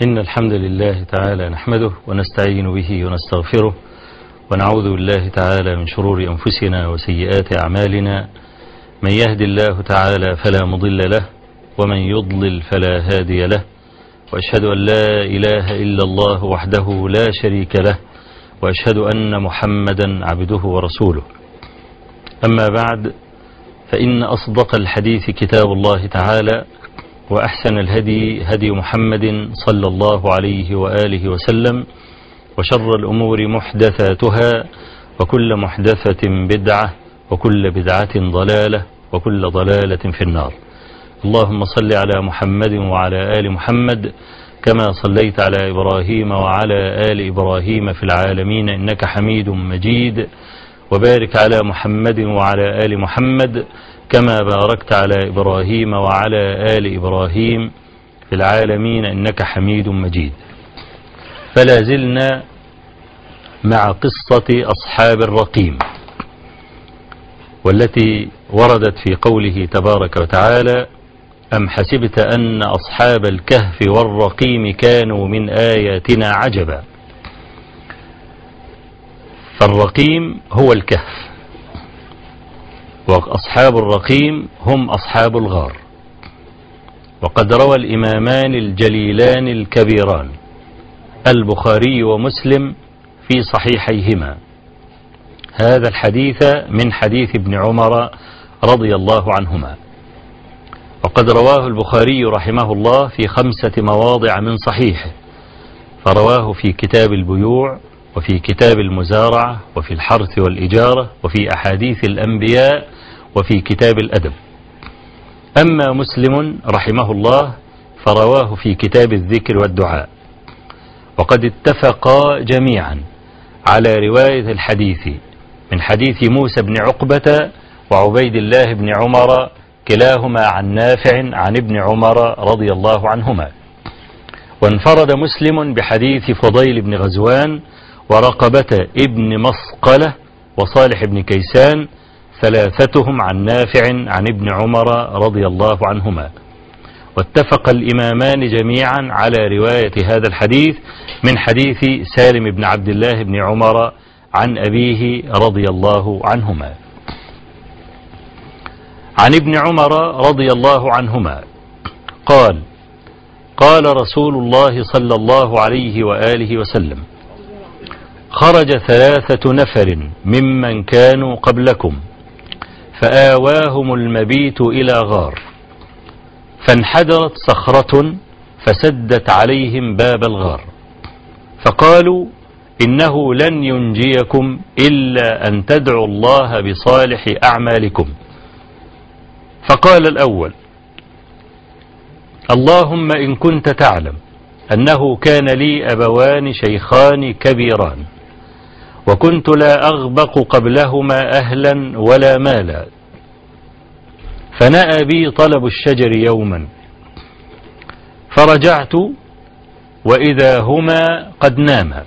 إن الحمد لله تعالى نحمده ونستعين به ونستغفره ونعوذ بالله تعالى من شرور أنفسنا وسيئات أعمالنا من يهد الله تعالى فلا مضل له ومن يضلل فلا هادي له وأشهد أن لا إله إلا الله وحده لا شريك له وأشهد أن محمدا عبده ورسوله أما بعد فإن أصدق الحديث كتاب الله تعالى وأحسن الهدي هدي محمد صلى الله عليه وآله وسلم وشر الأمور محدثاتها وكل محدثة بدعة وكل بدعة ضلالة وكل ضلالة في النار اللهم صل على محمد وعلى آل محمد كما صليت على إبراهيم وعلى آل إبراهيم في العالمين إنك حميد مجيد وبارك على محمد وعلى آل محمد كما باركت على إبراهيم وعلى آل إبراهيم في العالمين إنك حميد مجيد فلا زلنا مع قصة أصحاب الرقيم والتي وردت في قوله تبارك وتعالى أم حسبت أن أصحاب الكهف والرقيم كانوا من آياتنا عجبا فالرقيم هو الكهف وأصحاب الرقيم هم أصحاب الغار وقد روى الإمامان الجليلان الكبيران البخاري ومسلم في صحيحيهما هذا الحديث من حديث ابن عمر رضي الله عنهما وقد رواه البخاري رحمه الله في خمسة مواضع من صحيحه فرواه في كتاب البيوع وفي كتاب المزارعة وفي الحرث والإجارة وفي أحاديث الأنبياء وفي كتاب الأدب أما مسلم رحمه الله فرواه في كتاب الذكر والدعاء وقد اتفقا جميعا على رواية الحديث من حديث موسى بن عقبة وعبيد الله بن عمر كلاهما عن نافع عن ابن عمر رضي الله عنهما وانفرد مسلم بحديث فضيل بن غزوان ورقبة ابن مسقلة وصالح بن كيسان ثلاثتهم عن نافع عن ابن عمر رضي الله عنهما واتفق الإمامان جميعا على رواية هذا الحديث من حديث سالم بن عبد الله بن عمر عن أبيه رضي الله عنهما عن ابن عمر رضي الله عنهما قال قال رسول الله صلى الله عليه وآله وسلم خرج ثلاثة نفر ممن كانوا قبلكم فآواهم المبيت إلى غار فانحدرت صخرة فسدت عليهم باب الغار فقالوا إنه لن ينجيكم إلا أن تدعوا الله بصالح أعمالكم فقال الأول اللهم إن كنت تعلم أنه كان لي أبوان شيخان كبيران وكنت لا أغبق قبلهما أهلا ولا مالا فنأى بي طلب الشجر يوما فرجعت وإذا هما قد ناما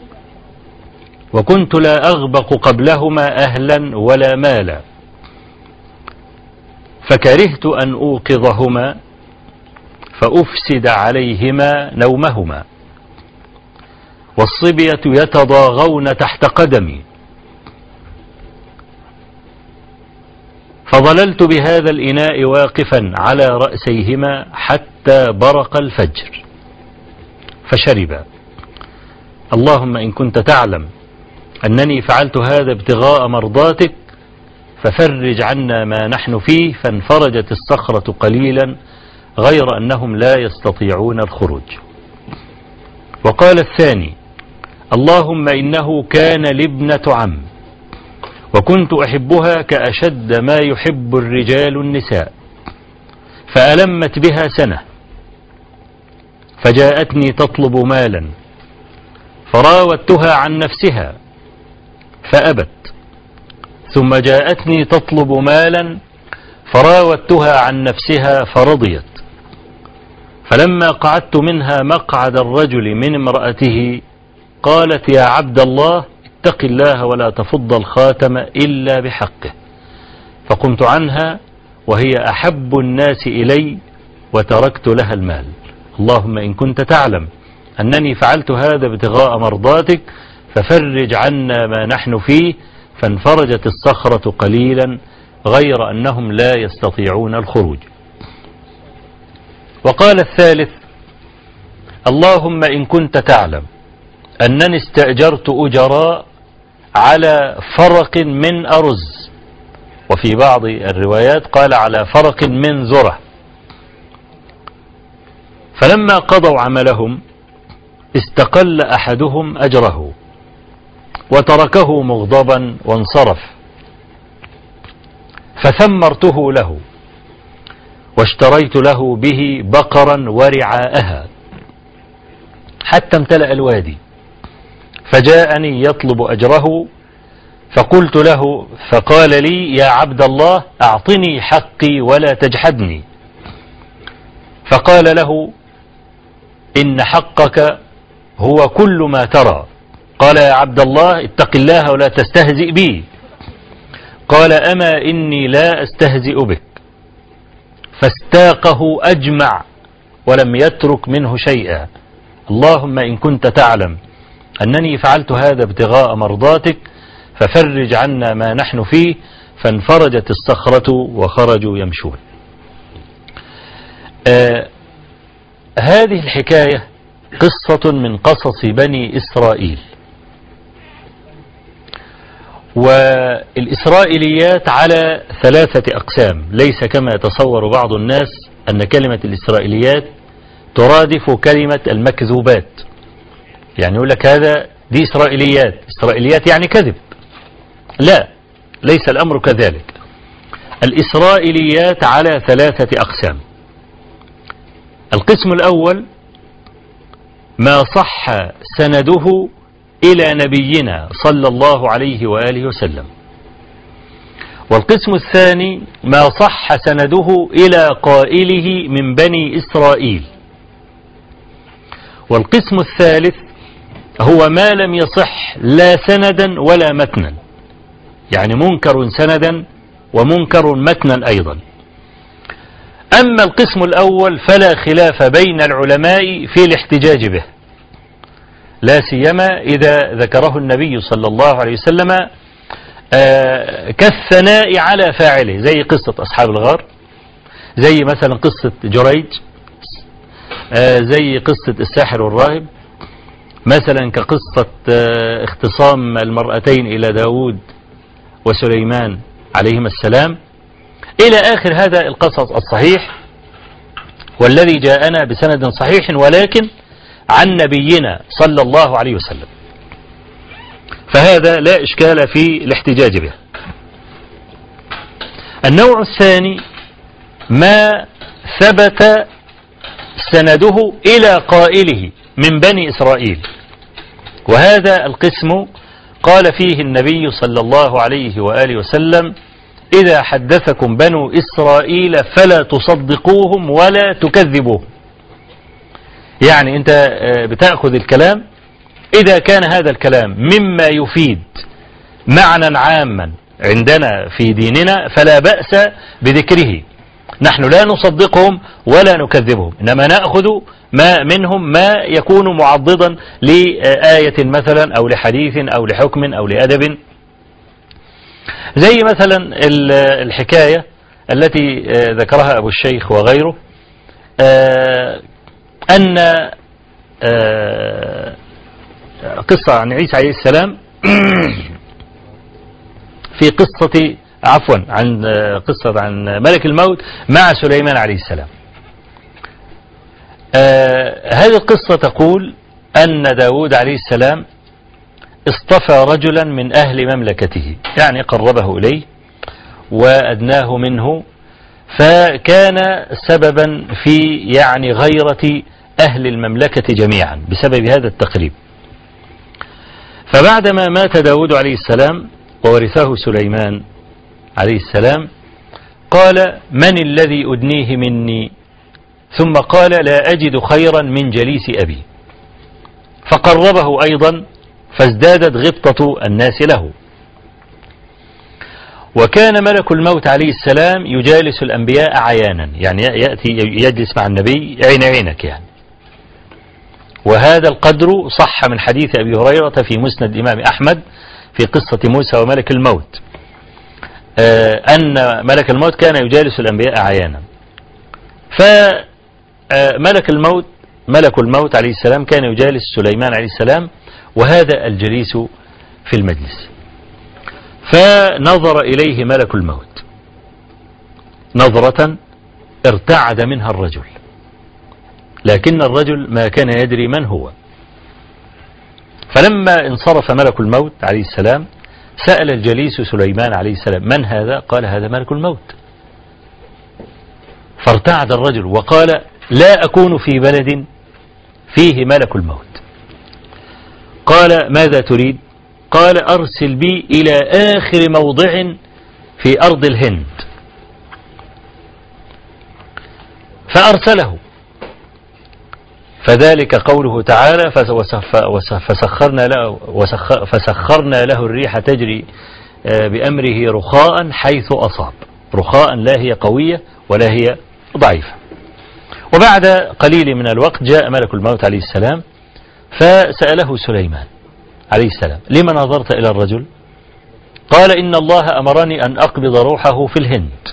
وكنت لا أغبق قبلهما أهلا ولا مالا فكرهت أن أوقظهما فأفسد عليهما نومهما والصبية يتضاغون تحت قدمي فظللت بهذا الإناء واقفا على رأسيهما حتى برق الفجر فشربا اللهم إن كنت تعلم أنني فعلت هذا ابتغاء مرضاتك ففرج عنا ما نحن فيه فانفرجت الصخرة قليلا غير أنهم لا يستطيعون الخروج وقال الثاني اللهم إنه كان لابنة عم وكنت أحبها كأشد ما يحب الرجال النساء فألمت بها سنة فجاءتني تطلب مالا فراودتها عن نفسها فأبت ثم جاءتني تطلب مالا فراودتها عن نفسها فرضيت فلما قعدت منها مقعد الرجل من امرأته قالت يا عبد الله اتق الله ولا تفض الخاتم إلا بحقه فقمت عنها وهي أحب الناس إلي وتركت لها المال اللهم إن كنت تعلم أنني فعلت هذا ابتغاء مرضاتك ففرج عنا ما نحن فيه فانفرجت الصخرة قليلا غير أنهم لا يستطيعون الخروج وقال الثالث اللهم إن كنت تعلم أنني استأجرت أجراء على فرق من أرز وفي بعض الروايات قال على فرق من ذرة فلما قضوا عملهم استقل أحدهم أجره وتركه مغضبا وانصرف فثمرته له واشتريت له به بقرا ورعاءها حتى امتلأ الوادي فجاءني يطلب أجره فقلت له فقال لي يا عبد الله أعطني حقي ولا تجحدني فقال له إن حقك هو كل ما ترى قال يا عبد الله اتق الله ولا تستهزئ بي قال أما إني لا أستهزئ بك فاستاقه أجمع ولم يترك منه شيئا اللهم إن كنت تعلم أنني فعلت هذا ابتغاء مرضاتك ففرج عنا ما نحن فيه فانفرجت الصخرة وخرجوا يمشون آه هذه الحكاية قصة من قصص بني إسرائيل والإسرائيليات على ثلاثة أقسام ليس كما يتصور بعض الناس أن كلمة الإسرائيليات ترادف كلمة المكذوبات يعني يقول لك هذا دي إسرائيليات إسرائيليات يعني كذب لا ليس الأمر كذلك الإسرائيليات على ثلاثة أقسام القسم الأول ما صح سنده إلى نبينا صلى الله عليه وآله وسلم والقسم الثاني ما صح سنده إلى قائله من بني إسرائيل والقسم الثالث هو ما لم يصح لا سندا ولا متنا يعني منكر سندا ومنكر متنا أيضا أما القسم الأول فلا خلاف بين العلماء في الاحتجاج به لا سيما إذا ذكره النبي صلى الله عليه وسلم آه، كالثناء على فاعله زي قصة أصحاب الغار زي مثلا قصة جريج آه، زي قصة الساحر والراهب مثلا كقصة آه، اختصام المرأتين إلى داود وسليمان عليهما السلام إلى آخر هذا القصص الصحيح والذي جاءنا بسند صحيح ولكن عن نبينا صلى الله عليه وسلم فهذا لا إشكال في الاحتجاج به النوع الثاني ما ثبت سنده إلى قائله من بني إسرائيل وهذا القسم قال فيه النبي صلى الله عليه وآله وسلم إذا حدثكم بنو إسرائيل فلا تصدقوهم ولا تكذبوهم يعني أنت آه، بتأخذ الكلام إذا كان هذا الكلام مما يفيد معنى عاما عندنا في ديننا فلا بأس بذكره نحن لا نصدقهم ولا نكذبهم إنما نأخذ ما منهم ما يكون معضدا لآية مثلا أو لحديث أو لحكم أو لأدب زي مثلا الحكاية التي آه، ذكرها أبو الشيخ وغيره آه، أن آه، قصة عن عيسى عليه السلام في قصة عفوا عن قصة عن ملك الموت مع سليمان عليه السلام هذه القصة تقول أن داود عليه السلام اصطفى رجلا من أهل مملكته يعني قربه إليه وأدناه منه فكان سببا في يعني غيرة أهل المملكة جميعا بسبب هذا التقريب فبعدما مات داود عليه السلام وورثه سليمان عليه السلام قال من الذي أدنيه مني ثم قال لا أجد خيرا من جليس أبي فقربه أيضا فازدادت غبطة الناس له وكان ملك الموت عليه السلام يجالس الأنبياء عيانا يعني يأتي يجلس مع النبي عين عينك يعني وهذا القدر صح من حديث أبي هريرة في مسند الإمام أحمد في قصة موسى وملك الموت آه، أن ملك الموت كان يجالس الأنبياء عيانا فملك الموت ملك الموت عليه السلام كان يجالس سليمان عليه السلام وهذا الجليس في المجلس فنظر إليه ملك الموت نظرة ارتعد منها الرجل لكن الرجل ما كان يدري من هو فلما انصرف ملك الموت عليه السلام سأل الجليس سليمان عليه السلام من هذا قال هذا ملك الموت فارتعد الرجل وقال لا أكون في بلد فيه ملك الموت قال ماذا تريد قال أرسل بي إلى آخر موضع في أرض الهند فأرسله فذلك قوله تعالى فسخرنا له, فسخرنا له الريح تجري آه، بأمره رخاء حيث أصاب رخاء لا هي قوية ولا هي ضعيفة وبعد قليل من الوقت جاء ملك الموت عليه السلام فسأله سليمان عليه السلام لما نظرت إلى الرجل قال إن الله أمرني أن أقبض روحه في الهند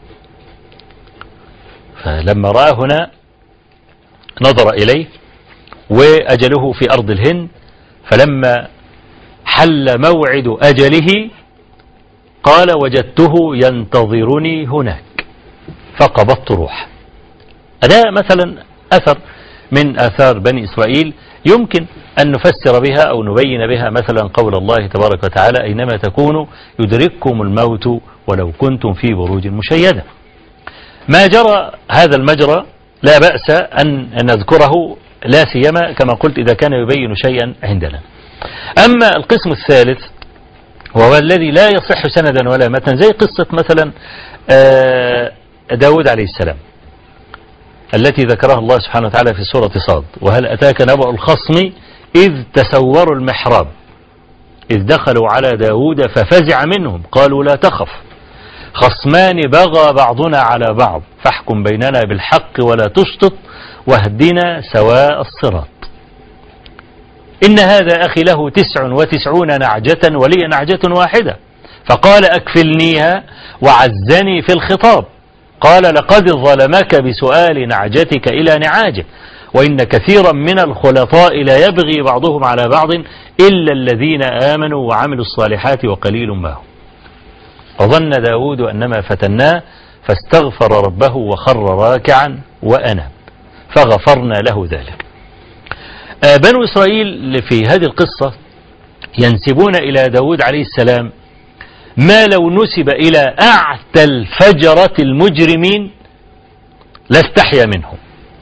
فلما رأى هنا نظر إليه وأجله في أرض الهند فلما حل موعد أجله قال وجدته ينتظرني هناك فقبضت روحه هذا مثلا أثر من آثار بني إسرائيل يمكن أن نفسر بها أو نبين بها مثلا قول الله تبارك وتعالى أينما تكونوا يدرككم الموت ولو كنتم في بروج مشيدة ما جرى هذا المجرى لا بأس أن نذكره لا سيما كما قلت إذا كان يبين شيئا عندنا أما القسم الثالث وهو الذي لا يصح سندا ولا متنا زي قصة مثلا آه، داود عليه السلام التي ذكرها الله سبحانه وتعالى في سورة صاد وهل أتاك نبأ الخصم إذ تسوروا المحراب إذ دخلوا على داود ففزع منهم قالوا لا تخف خصمان بغى بعضنا على بعض فاحكم بيننا بالحق ولا تشطط واهدنا سواء الصراط إن هذا أخي له تسع وتسعون نعجة ولي نعجة واحدة فقال أكفلنيها وعزني في الخطاب قال لقد ظلمك بسؤال نعجتك إلى نعاجه وإن كثيرا من الخلطاء لا يبغي بعضهم على بعض إلا الذين آمنوا وعملوا الصالحات وقليل ما هم وظن داود أنما فتناه فاستغفر ربه وخر راكعا وأناب فغفرنا له ذلك آه، بنو إسرائيل في هذه القصة ينسبون إلى داود عليه السلام ما لو نسب إلى أعتى الفجرة المجرمين لاستحيا منهم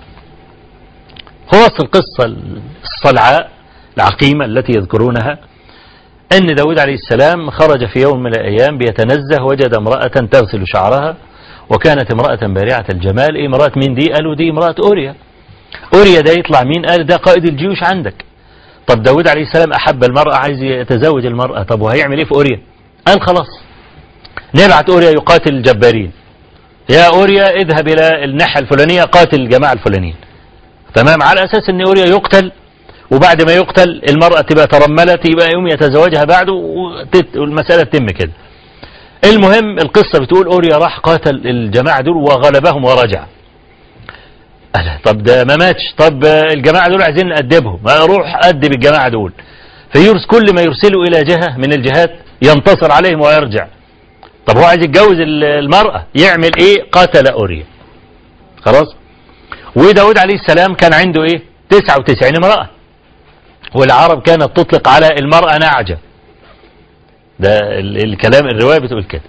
هو القصة الصلعاء العقيمة التي يذكرونها أن داود عليه السلام خرج في يوم من الأيام بيتنزه وجد امرأة تغسل شعرها وكانت امرأة بارعة الجمال إيه امرأة مين دي قالوا دي امرأة أوريا أوريا ده يطلع مين قال ده قائد الجيوش عندك طب داود عليه السلام أحب المرأة عايز يتزوج المرأة طب وهيعمل إيه في أوريا قال خلاص نبعت أوريا يقاتل الجبارين يا أوريا اذهب إلى الناحية الفلانية قاتل الجماعة الفلانيين تمام على أساس أن أوريا يقتل وبعد ما يقتل المرأة تبقى ترملت يبقى يوم يتزوجها بعده والمسألة تتم كده المهم القصة بتقول أوريا راح قاتل الجماعة دول وغلبهم ورجع ألا طب ده ما ماتش طب الجماعة دول عايزين نأدبهم ما أروح أدب الجماعة دول فيرس كل ما يرسلوا إلى جهة من الجهات ينتصر عليهم ويرجع طب هو عايز يتجوز المرأة يعمل إيه قتل أوريا خلاص وداود عليه السلام كان عنده إيه 99 امرأة والعرب كانت تطلق على المرأة نعجة ده الكلام الرواية بتقول كده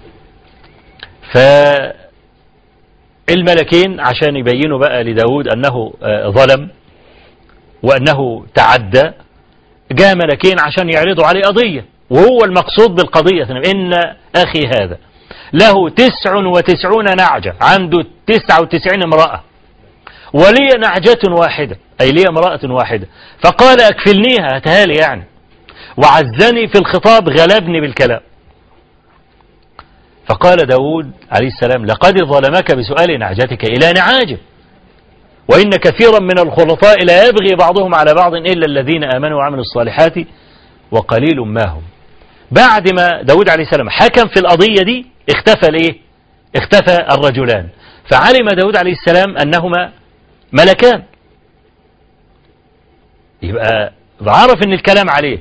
فالملكين عشان يبينوا بقى لداود أنه آه، ظلم وأنه تعدى جاء ملكين عشان يعرضوا عليه قضية وهو المقصود بالقضية إن أخي هذا له تسع وتسعون نعجة عنده تسع وتسعين امرأة ولي نعجة واحدة أي لي امرأة واحدة فقال أكفلنيها هتهالي يعني وعزني في الخطاب غلبني بالكلام فقال داود عليه السلام لقد ظلمك بسؤال نعجتك إلى نعاجه وإن كثيرا من الخلطاء لا يبغي بعضهم على بعض إلا الذين آمنوا وعملوا الصالحات وقليل ما هم بعد ما داود عليه السلام حكم في القضية دي اختفى الايه اختفى الرجلان فعلم داود عليه السلام أنهما ملكان يبقى عرف ان الكلام عليه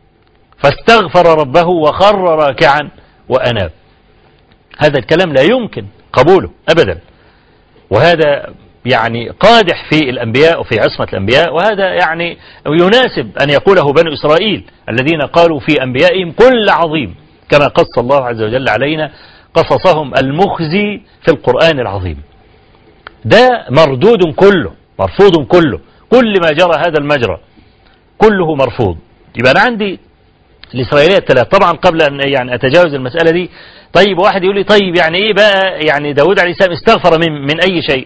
فاستغفر ربه وخر راكعا وأناب هذا الكلام لا يمكن قبوله أبدا وهذا يعني قادح في الأنبياء وفي عصمة الأنبياء وهذا يعني يناسب أن يقوله بنو إسرائيل الذين قالوا في أنبيائهم كل عظيم كما قص الله عز وجل علينا قصصهم المخزي في القرآن العظيم ده مردود كله مرفوض كله كل ما جرى هذا المجرى كله مرفوض يبقى أنا عندي الإسرائيلية الثلاث طبعا قبل أن يعني أتجاوز المسألة دي طيب واحد يقول لي طيب يعني إيه بقى يعني داود عليه السلام استغفر من, من أي شيء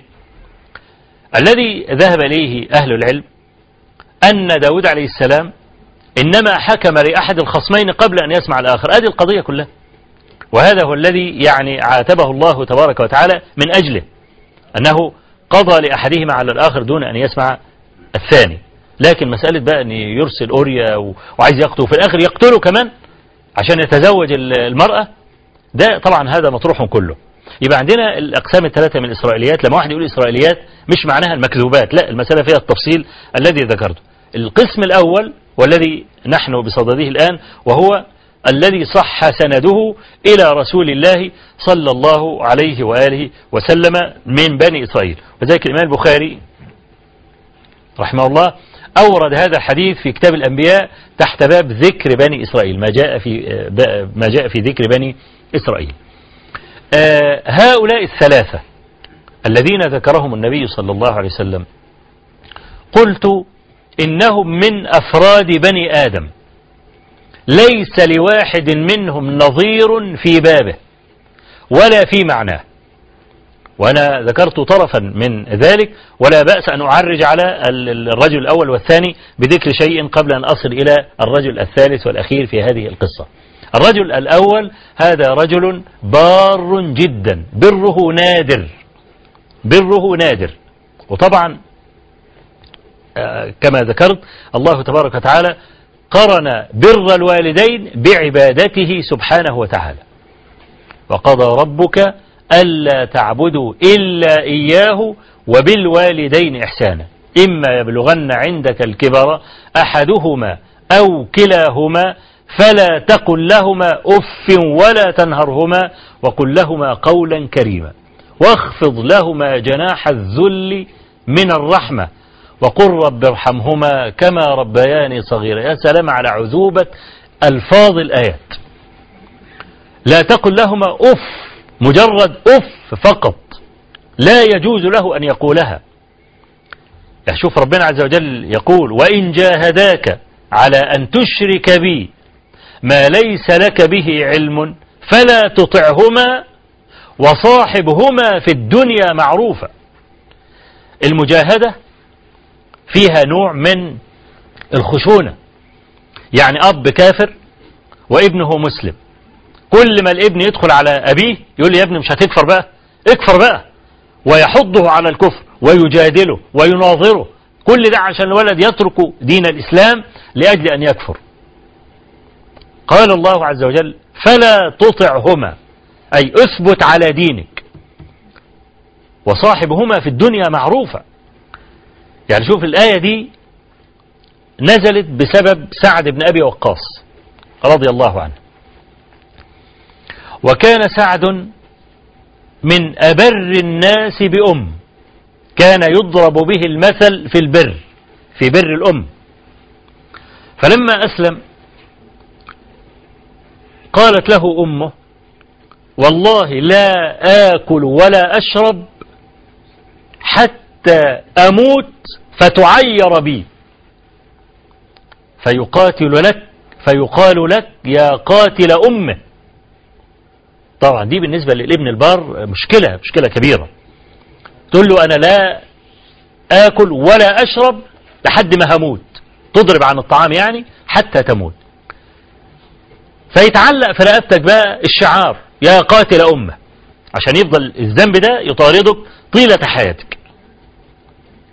الذي ذهب إليه أهل العلم أن داود عليه السلام إنما حكم لأحد الخصمين قبل أن يسمع الآخر هذه القضية كلها وهذا هو الذي يعني عاتبه الله تبارك وتعالى من أجله أنه قضى لأحدهما على الآخر دون أن يسمع الثاني لكن مسألة بقى أن يرسل أوريا وعايز يقتله في الآخر يقتله كمان عشان يتزوج المرأة ده طبعا هذا مطروح كله يبقى عندنا الأقسام الثلاثة من الإسرائيليات لما واحد يقول إسرائيليات مش معناها المكذوبات لا المسألة فيها التفصيل الذي ذكرته القسم الأول والذي نحن بصدده الآن وهو الذي صح سنده إلى رسول الله صلى الله عليه وآله وسلم من بني إسرائيل وذلك الإمام البخاري رحمه الله أورد هذا الحديث في كتاب الأنبياء تحت باب ذكر بني إسرائيل ما جاء في ما جاء في ذكر بني إسرائيل آه، هؤلاء الثلاثة الذين ذكرهم النبي صلى الله عليه وسلم قلت إنهم من أفراد بني آدم ليس لواحد منهم نظير في بابه ولا في معناه وأنا ذكرت طرفا من ذلك ولا بأس أن أعرج على الرجل الأول والثاني بذكر شيء قبل أن أصل إلى الرجل الثالث والأخير في هذه القصة الرجل الأول هذا رجل بار جدا بره نادر بره نادر وطبعا آه، كما ذكرت الله تبارك وتعالى قرن بر الوالدين بعبادته سبحانه وتعالى وقضى ربك ألا تعبدوا إلا إياه وبالوالدين إحسانا إما يبلغن عندك الكبر أحدهما أو كلاهما فلا تقل لهما أف ولا تنهرهما وقل لهما قولا كريما واخفض لهما جناح الذل من الرحمة وقل رب ارحمهما كما ربياني صغيرا يا سلام على عذوبة ألفاظ الآيات لا تقل لهما أف مجرد أف فقط لا يجوز له أن يقولها شوف ربنا عز وجل يقول وإن جاهداك على أن تشرك بي ما ليس لك به علم فلا تطعهما وصاحبهما في الدنيا معروفة المجاهدة فيها نوع من الخشونة يعني أب كافر وابنه مسلم كل ما الابن يدخل على أبيه يقول لي يا ابني مش هتكفر بقى اكفر بقى ويحضه على الكفر ويجادله ويناظره كل ده عشان الولد يترك دين الإسلام لأجل أن يكفر قال الله عز وجل فلا تطعهما أي اثبت على دينك وصاحبهما في الدنيا معروفة يعني شوف الآية دي نزلت بسبب سعد بن أبي وقاص رضي الله عنه وكان سعد من أبر الناس بأم كان يضرب به المثل في البر في بر الأم فلما أسلم قالت له أمه والله لا آكل ولا أشرب حتى أموت فتعير بي فيقاتل لك فيقال لك يا قاتل أمه طبعا دي بالنسبة للابن البار مشكلة مشكلة كبيرة تقول له أنا لا آكل ولا أشرب لحد ما هموت تضرب عن الطعام يعني حتى تموت فيتعلق في رقبتك بقى الشعار يا قاتل أمة عشان يفضل الذنب ده يطاردك طيلة حياتك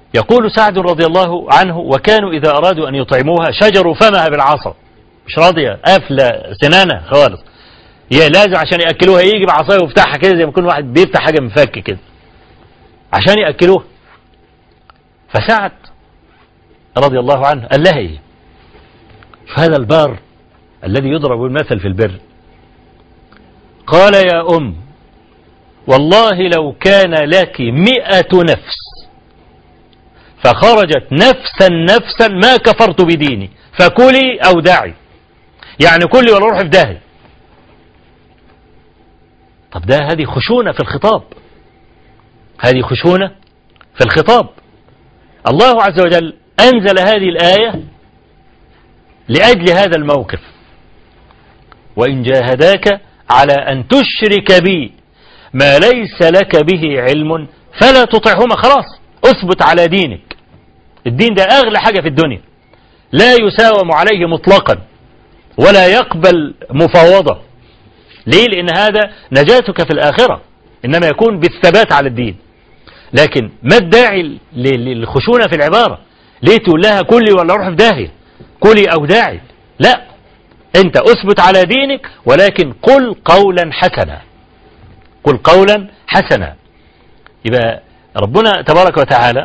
يقول سعد رضي الله عنه وكانوا إذا أرادوا أن يطعموها شجروا فمها بالعصا مش راضية قافلة سنانها خالص هي لازم عشان يأكلوها يجي بعصايه ويفتحها كده زي ما يكون واحد بيفتح حاجة من فك كده عشان يأكلوها فسعد رضي الله عنه قال لها ايه هذا البار الذي يضرب المثل في البر قال يا أم والله لو كان لك مئة نفس فخرجت نفسا نفسا ما كفرت بديني فكلي أو دعي يعني كلي ولا روحي في داهي طب ده هذه خشونة في الخطاب هذه خشونة في الخطاب الله عز وجل أنزل هذه الآية لأجل هذا الموقف وإن جاهداك على أن تشرك بي ما ليس لك به علم فلا تطعهما خلاص اثبت على دينك الدين ده أغلى حاجة في الدنيا لا يساوم عليه مطلقا ولا يقبل مفاوضة ليه لأن هذا نجاتك في الآخرة إنما يكون بالثبات على الدين لكن ما الداعي للخشونة في العبارة ليه تقول لها كلي ولا روح في داهية كلي أو داعي لا أنت أثبت على دينك ولكن قل قولا حسنا قل قولا حسنا يبقى ربنا تبارك وتعالى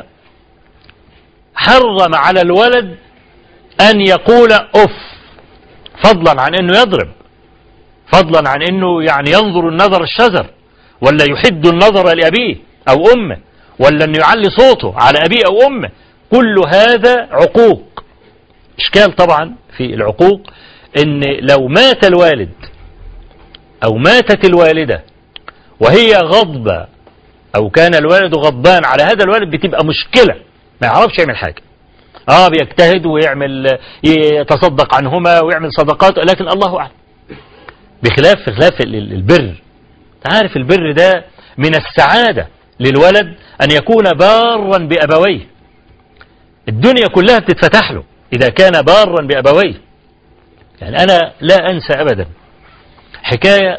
حرم على الولد أن يقول أف فضلا عن أنه يضرب فضلا عن أنه يعني ينظر النظر الشزر ولا يحد النظر لأبيه أو أمه ولا أنه يعلي صوته على أبيه أو أمه كل هذا عقوق إشكال طبعا في العقوق أن لو مات الوالد أو ماتت الوالدة وهي غضبة أو كان الوالد غضبان على هذا الوالد بتبقى مشكلة ما يعرفش يعمل حاجة اه بيجتهد ويعمل يتصدق عنهما ويعمل صدقات لكن الله أعلم بخلاف في خلاف البر عارف البر ده من السعادة للولد أن يكون بارا بأبويه الدنيا كلها بتتفتح له إذا كان بارا بأبويه يعني أنا لا أنسى أبدا حكاية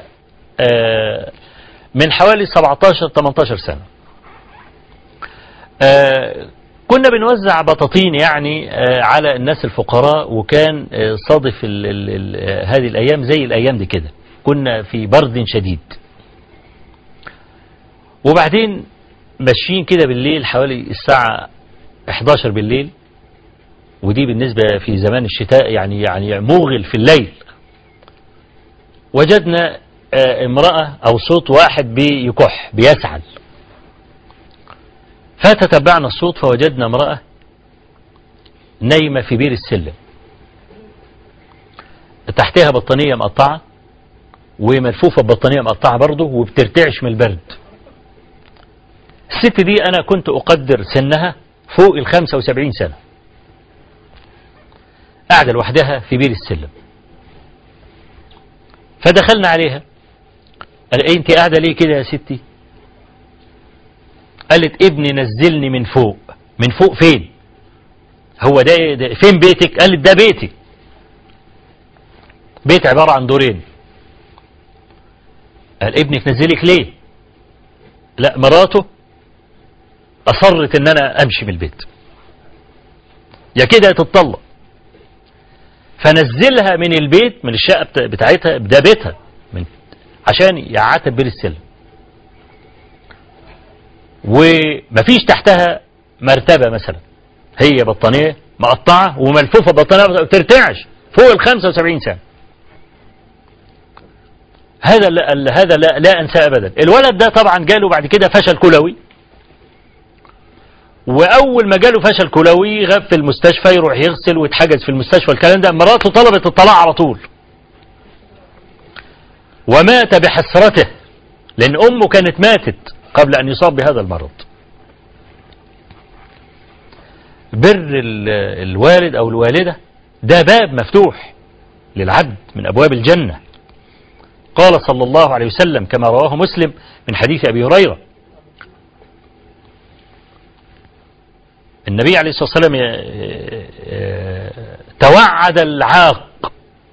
من حوالي 17-18 سنة كنا بنوزع بطاطين يعني على الناس الفقراء وكان صادف ال ال ال هذه الأيام زي الأيام دي كده كنا في برد شديد وبعدين ماشيين كده بالليل حوالي الساعة 11 بالليل ودي بالنسبة في زمان الشتاء يعني يعني موغل في الليل وجدنا امرأة أو صوت واحد بيكح بيسعل فتتبعنا الصوت فوجدنا امرأة نايمة في بير السلم تحتها بطانية مقطعة وملفوفة ببطانية مقطعة برضه وبترتعش من البرد الست دي أنا كنت أقدر سنها فوق ال 75 سنة قاعدة لوحدها في بير السلم فدخلنا عليها قال ايه انت قاعدة ليه كده يا ستي قالت ابني نزلني من فوق من فوق فين هو ده, ده فين بيتك قالت ده بيتي بيت عبارة عن دورين قال ابنك نزلك ليه لا مراته أصرت ان انا امشي من البيت يا كده تتطلق فنزلها من البيت من الشقة بتاعتها ده بيتها من عشان يقعدها بير السلم ومفيش تحتها مرتبة مثلا هي بطانية مقطعة وملفوفة بطانية ما بترتعش فوق ال 75 سنة هذا لا هذا لا, لا انساه ابدا الولد ده طبعا جاله بعد كده فشل كلوي واول ما جاله فشل كلوي غاب في المستشفى يروح يغسل ويتحجز في المستشفى الكلام ده مراته طلبت الطلاق على طول ومات بحسرته لان امه كانت ماتت قبل ان يصاب بهذا المرض بر الوالد او الوالده ده باب مفتوح للعبد من ابواب الجنه قال صلى الله عليه وسلم كما رواه مسلم من حديث ابي هريره النبي عليه الصلاة والسلام توعد العاق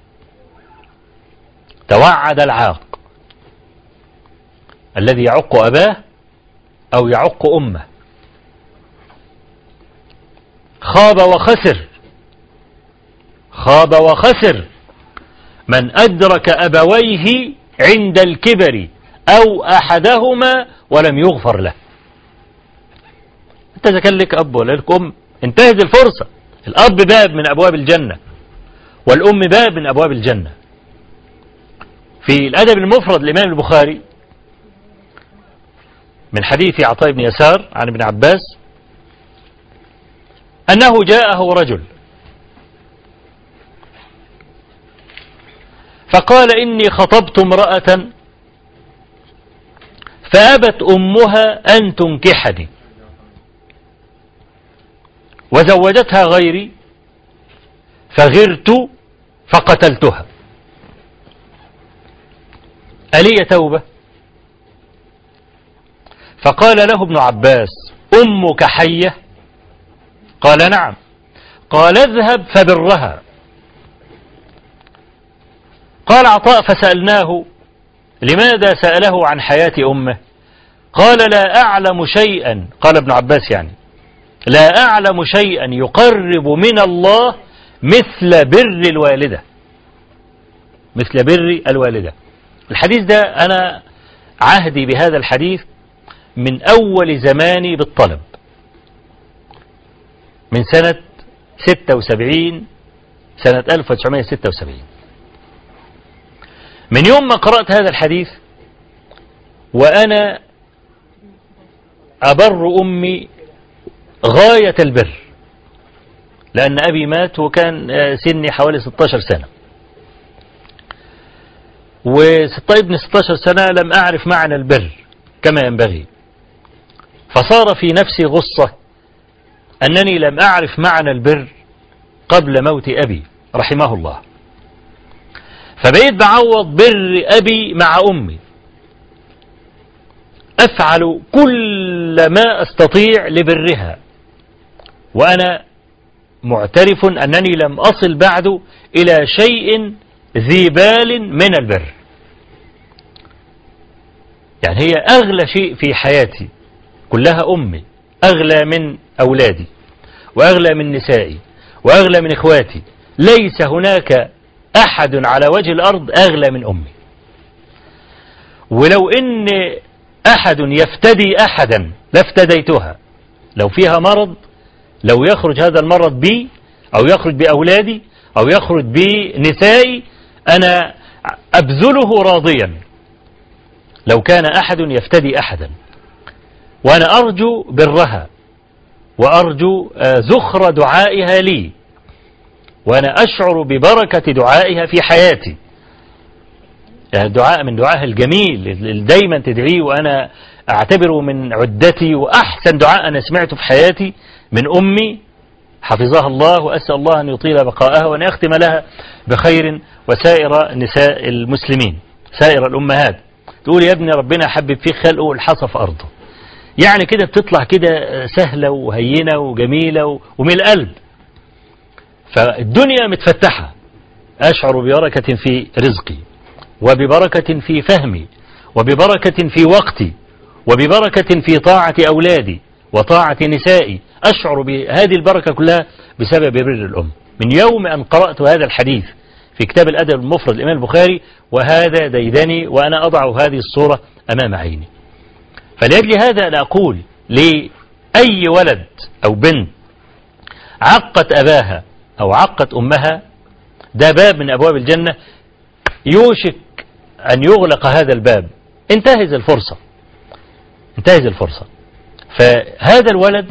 توعد العاق الذي يعق أباه أو يعق أمه خاب وخسر خاب وخسر من أدرك أبويه عند الكبر أو أحدهما ولم يغفر له أنت إذا كان لك أب ولا لك أم انتهز الفرصة الأب باب من أبواب الجنة والأم باب من أبواب الجنة في الأدب المفرد للإمام البخاري من حديث عطاء بن يسار عن ابن عباس أنه جاءه رجل فقال إني خطبت امرأة فأبت أمها أن تنكحني وزوجتها غيري فغرت فقتلتها ألي توبة فقال له ابن عباس أمك حية قال نعم قال اذهب فبرها قال عطاء فسألناه لماذا سأله عن حياة أمه قال لا أعلم شيئا قال ابن عباس يعني لا أعلم شيئا يقرب من الله مثل بر الوالدة مثل بر الوالدة الحديث ده أنا عهدي بهذا الحديث من أول زماني بالطلب من سنة 76 سنة 1976 من يوم ما قرأت هذا الحديث وأنا أبر أمي غاية البر لأن أبي مات وكان سني حوالي 16 سنة وابن 16 سنة لم أعرف معنى البر كما ينبغي فصار في نفسي غصة أنني لم أعرف معنى البر قبل موت أبي رحمه الله فبقيت بعوض بر أبي مع أمي أفعل كل ما أستطيع لبرها وأنا معترف أنني لم أصل بعد إلى شيء ذي بال من البر يعني هي أغلى شيء في حياتي كلها أمي أغلى من أولادي وأغلى من نسائي وأغلى من إخواتي ليس هناك أحد على وجه الأرض أغلى من أمي ولو إن أحد يفتدي أحدا لافتديتها لو فيها مرض لو يخرج هذا المرض بي أو يخرج بأولادي أو يخرج بنسائي أنا أبذله راضيا لو كان أحد يفتدي أحدا وأنا أرجو برها وأرجو زخر دعائها لي وأنا أشعر ببركة دعائها في حياتي يعني الدعاء من دعائها الجميل اللي دايما تدعيه وأنا أعتبره من عدتي وأحسن دعاء أنا سمعته في حياتي من أمي حفظها الله وأسأل الله أن يطيل بقاءها وأن يختم لها بخير وسائر نساء المسلمين سائر الأمهات تقول يا ابني ربنا حبب فيه خلقه الحصى في أرضه يعني كده بتطلع كده سهلة وهينة وجميلة ومن القلب فالدنيا متفتحة أشعر ببركة في رزقي وببركة في فهمي وببركة في وقتي وببركة في طاعة أولادي وطاعة نسائي أشعر بهذه البركة كلها بسبب بر الأم من يوم أن قرأت هذا الحديث في كتاب الأدب المفرد الإمام البخاري وهذا ديدني وأنا أضع هذه الصورة أمام عيني فلأجل هذا أنا أقول لأي ولد أو بنت عقت أباها أو عقت أمها ده باب من أبواب الجنة يوشك أن يغلق هذا الباب انتهز الفرصة انتهز الفرصة فهذا الولد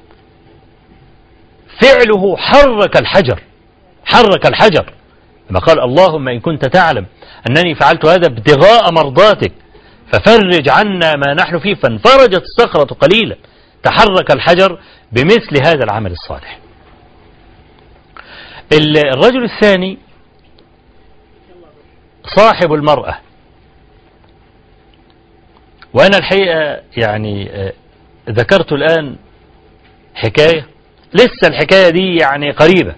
فعله حرك الحجر حرك الحجر لما قال اللهم إن كنت تعلم أنني فعلت هذا ابتغاء مرضاتك ففرج عنا ما نحن فيه فانفرجت الصخرة قليلا تحرك الحجر بمثل هذا العمل الصالح الرجل الثاني صاحب المرأة وأنا الحقيقة يعني ذكرت الآن حكاية لسه الحكاية دي يعني قريبة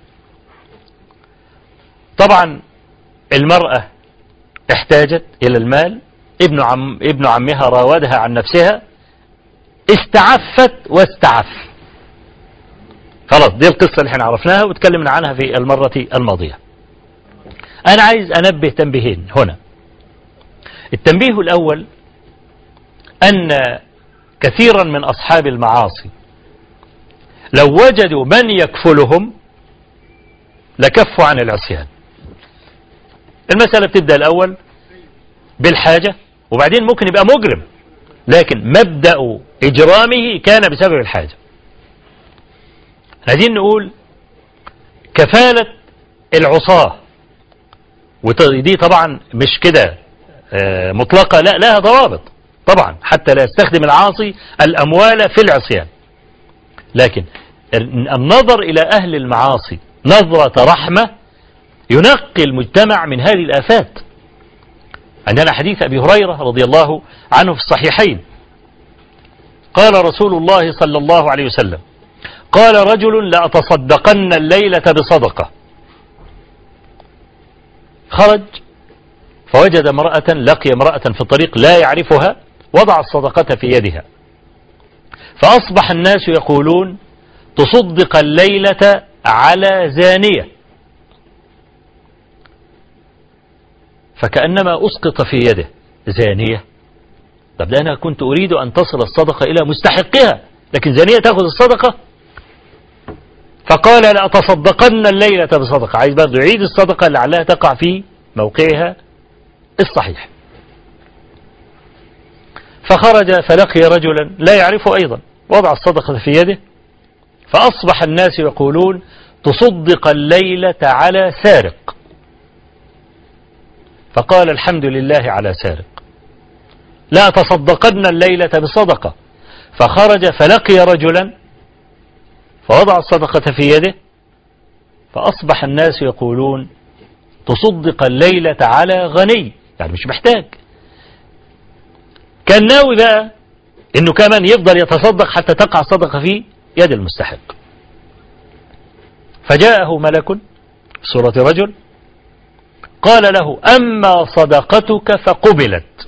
طبعا المرأة احتاجت إلى المال ابن, عم ابن عمها راودها عن نفسها استعفت واستعف خلاص دي القصة اللي احنا عرفناها وتكلمنا عنها في المرة الماضية أنا عايز أنبه تنبيهين هنا التنبيه الأول أن كثيرا من أصحاب المعاصي لو وجدوا من يكفلهم لكفوا عن العصيان المسألة بتبدأ الأول بالحاجة وبعدين ممكن يبقى مجرم لكن مبدأ إجرامه كان بسبب الحاجة عايزين نقول كفالة العصاة ودي طبعا مش كده آه، مطلقة لا لها ضوابط طبعا حتى لا يستخدم العاصي الأموال في العصيان لكن النظر إلى أهل المعاصي نظرة رحمة ينقي المجتمع من هذه الآفات عندنا حديث أبي هريرة رضي الله عنه في الصحيحين قال رسول الله صلى الله عليه وسلم قال رجل لأتصدقن الليلة بصدقة خرج فوجد امرأة لقي امرأة في الطريق لا يعرفها وضع الصدقة في يدها فأصبح الناس يقولون تصدق الليلة على زانية فكأنما أسقط في يده زانية طب ده أنا كنت أريد أن تصل الصدقة إلى مستحقها لكن زانية تأخذ الصدقة فقال لأتصدقن الليلة بصدقة عايز برضه يعيد الصدقة لعلها تقع في موقعها الصحيح فخرج فلقي رجلا لا يعرفه أيضا وضع الصدقة في يده فأصبح الناس يقولون تصدق الليلة على سارق فقال الحمد لله على سارق لا تصدقن الليلة بصدقة فخرج فلقي رجلا فوضع الصدقة في يده فأصبح الناس يقولون تصدق الليلة على غني يعني مش محتاج كان ناوي بقى انه كمان يفضل يتصدق حتى تقع الصدقة في يد المستحق فجاءه ملك في صورة رجل قال له أما صدقتك فقبلت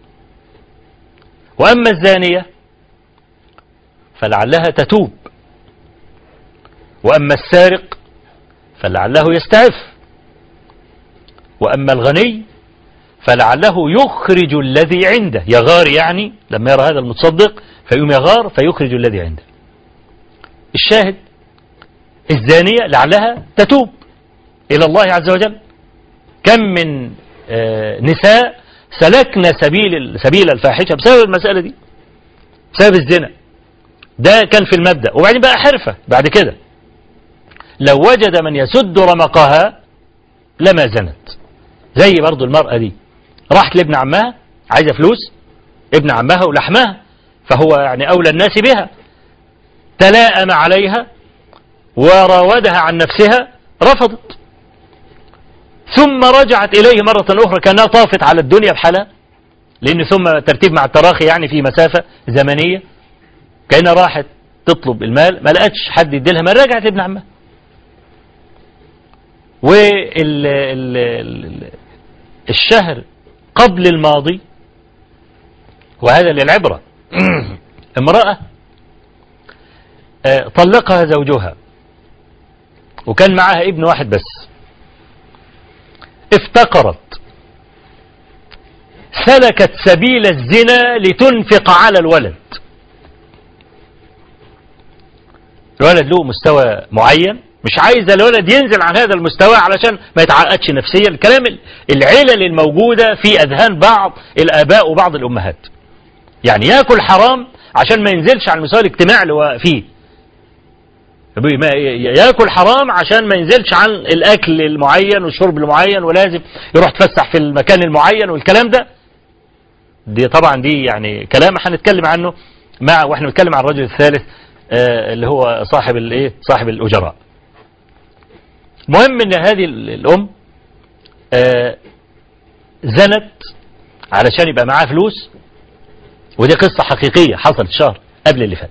وأما الزانية فلعلها تتوب وأما السارق فلعله يستعف وأما الغني فلعله يخرج الذي عنده يغار يعني لما يرى هذا المتصدق فيقوم يغار فيخرج الذي عنده الشاهد الزانية لعلها تتوب إلى الله عز وجل كم من آه، نساء سلكنا سبيل سبيل الفاحشة بسبب المسألة دي بسبب الزنا ده كان في المبدأ وبعدين بقى حرفة بعد كده لو وجد من يسد رمقها لما زنت زي برضو المرأة دي راحت لابن عمها عايزة فلوس ابن عمها ولحمها فهو يعني أولى الناس بها تلاءم عليها وراودها عن نفسها رفضت ثم رجعت إليه مرة أخرى كأنها طافت على الدنيا بحالها لأن ثم ترتيب مع التراخي يعني في مسافة زمنية كأنها راحت تطلب المال ما لقتش حد يديلها ما رجعت لابن عمها والشهر قبل الماضي وهذا للعبرة امرأة آه، طلقها زوجها وكان معها ابن واحد بس افتقرت سلكت سبيل الزنا لتنفق على الولد الولد له مستوى معين مش عايز الولد ينزل عن هذا المستوى علشان ما يتعقدش نفسيا الكلام العلل الموجودة في أذهان بعض الآباء وبعض الأمهات يعني ياكل حرام عشان ما ينزلش على المستوى الاجتماعي اللي هو فيه ياكل حرام عشان ما ينزلش عن الاكل المعين والشرب المعين ولازم يروح تفسح في المكان المعين والكلام ده دي طبعا دي يعني كلام هنتكلم عنه مع واحنا بنتكلم عن الرجل الثالث آه اللي هو صاحب الايه صاحب الاجراء المهم ان هذه الام آه زنت علشان يبقى معاها فلوس ودي قصة حقيقية حصلت شهر قبل اللي فات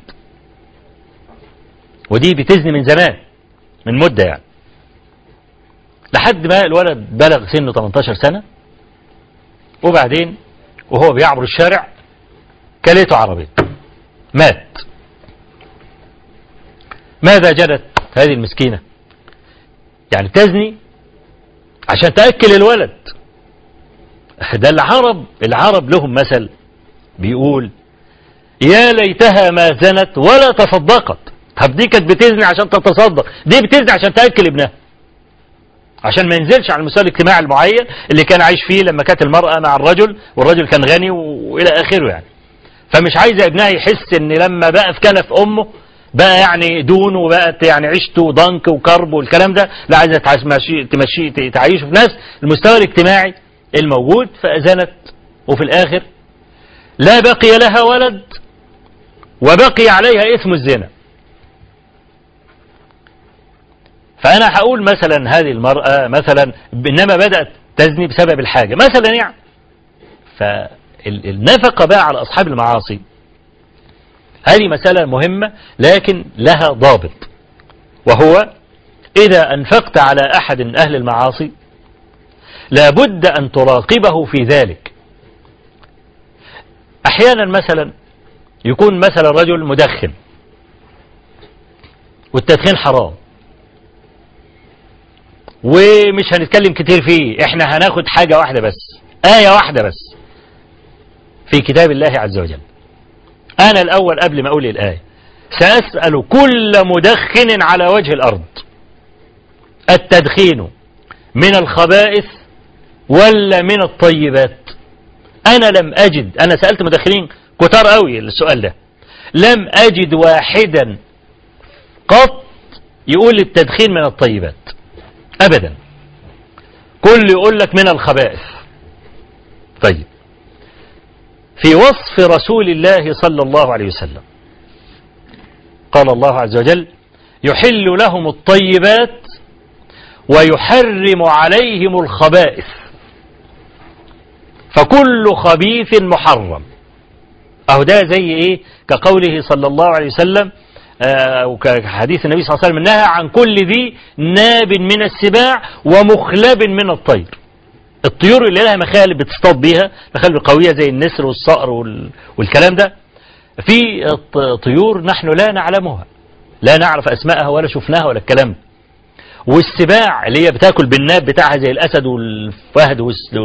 ودي بتزني من زمان من مدة يعني لحد ما الولد بلغ سنه 18 سنة وبعدين وهو بيعبر الشارع كليته عربية مات ماذا جدت هذه المسكينة يعني تزني عشان تأكل الولد ده العرب العرب لهم مثل بيقول يا ليتها ما زنت ولا تصدقت طب دي كانت بتزني عشان تتصدق دي بتزني عشان تأكل ابنها عشان ما ينزلش على المستوى الاجتماعي المعين اللي كان عايش فيه لما كانت المرأة مع الرجل والرجل كان غني وإلى آخره يعني فمش عايزة ابنها يحس ان لما بقى في كنف أمه بقى يعني دون وبقت يعني عيشته ضنك وكرب والكلام ده لا عايزة تمشي تمشي تعيشه في نفس المستوى الاجتماعي الموجود فأذنت وفي الآخر لا بقي لها ولد وبقي عليها اسم الزنا فأنا هقول مثلا هذه المرأة مثلا إنما بدأت تزني بسبب الحاجة مثلا يعني فالنفقة بقى على أصحاب المعاصي هذه مسألة مهمة لكن لها ضابط وهو إذا أنفقت على أحد من أهل المعاصي لابد أن تراقبه في ذلك أحيانا مثلا يكون مثلا رجل مدخن والتدخين حرام ومش هنتكلم كتير فيه احنا هناخد حاجة واحدة بس آية واحدة بس في كتاب الله عز وجل أنا الأول قبل ما أقول الآية سأسأل كل مدخن على وجه الأرض التدخين من الخبائث ولا من الطيبات أنا لم أجد أنا سألت مدخنين كتار قوي السؤال ده لم أجد واحدا قط يقول التدخين من الطيبات أبدا كل يقول لك من الخبائث طيب في وصف رسول الله صلى الله عليه وسلم قال الله عز وجل يحل لهم الطيبات ويحرم عليهم الخبائث فكل خبيث محرم أهو ده زي إيه كقوله صلى الله عليه وسلم آه، وكحديث النبي صلى الله عليه وسلم نهى عن كل ذي ناب من السباع ومخلب من الطير الطيور اللي لها مخالب بتصطاد بيها مخالب قوية زي النسر والصقر والكلام ده في طيور نحن لا نعلمها لا نعرف أسماءها ولا شفناها ولا الكلام ده والسباع اللي هي بتاكل بالناب بتاعها زي الأسد والفهد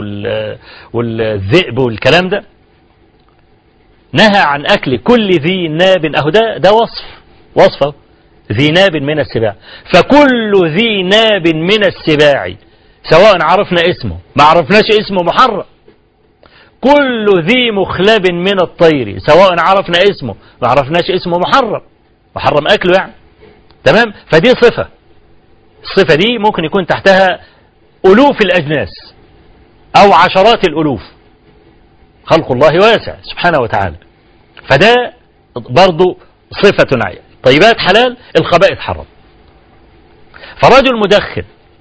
والذئب والكلام ده نهى عن أكل كل ذي ناب أهو ده, ده وصف وصفه ذي ناب من السباع فكل ذي ناب من السباع سواء عرفنا اسمه ما عرفناش اسمه محرم كل ذي مخلب من الطير سواء عرفنا اسمه ما عرفناش اسمه محرم محرم أكله يعني تمام فدي صفة الصفة دي ممكن يكون تحتها ألوف الأجناس أو عشرات الألوف خلق الله واسع سبحانه وتعالى فده برضو صفة عين طيبات حلال الخبائث حرام فرجل مدخن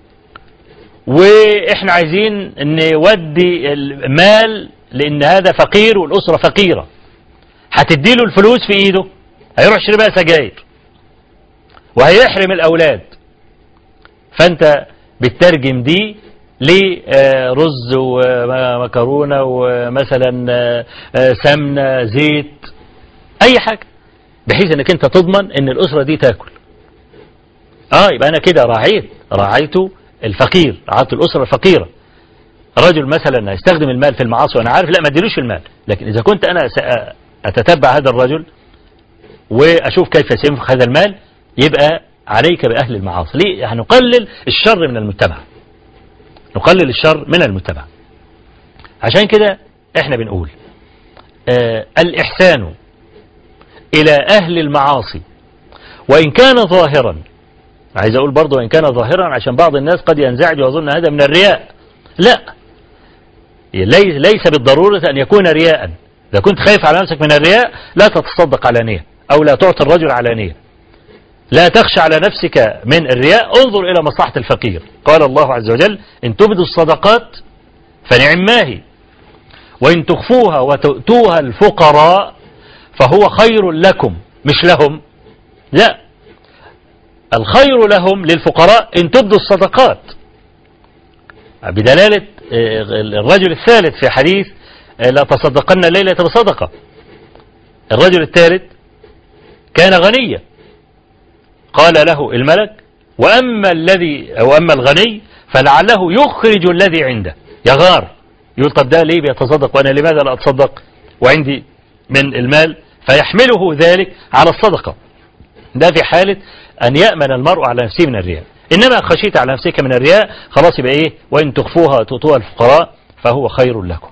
واحنا عايزين نودي المال لان هذا فقير والاسرة فقيرة هتديله الفلوس في ايده هيروح يشتري بقى سجاير وهيحرم الاولاد فانت بتترجم دي لرز ومكرونة ومثلا سمنة زيت اي حاجة بحيث انك انت تضمن ان الاسرة دي تاكل اه يبقى انا كده راعيت راعيت الفقير رعاية الاسرة الفقيرة رجل مثلا يستخدم المال في المعاصي وانا عارف لا ما اديلوش المال لكن اذا كنت انا اتتبع هذا الرجل واشوف كيف سينفق هذا المال يبقى عليك باهل المعاصي ليه هنقلل الشر من المجتمع نقلل الشر من المجتمع عشان كده احنا بنقول آه الإحسان إلى أهل المعاصي وإن كان ظاهرا عايز أقول برضه وإن كان ظاهرا عشان بعض الناس قد ينزعج ويظن هذا من الرياء لا ليس بالضرورة أن يكون رياء إذا كنت خايف على نفسك من الرياء لا تتصدق علانية أو لا تعطي الرجل علانية لا تخشى على نفسك من الرياء انظر إلى مصلحة الفقير قال الله عز وجل إن تبدوا الصدقات فنعم ما هي وإن تخفوها وتؤتوها الفقراء فهو خير لكم مش لهم لا الخير لهم للفقراء إن تبدوا الصدقات بدلالة آه، الرجل الثالث في حديث آه، لا تصدقن الليلة بصدقة الرجل الثالث كان غنيا قال له الملك وأما الذي أو أما الغني فلعله يخرج الذي عنده يغار يقول طب ده ليه بيتصدق وأنا لماذا لا أتصدق وعندي من المال فيحمله ذلك على الصدقة ده في حالة أن يأمن المرء على نفسه من الرياء إنما خشيت على نفسك من الرياء خلاص يبقى إيه وإن تخفوها تؤتوها الفقراء فهو خير لكم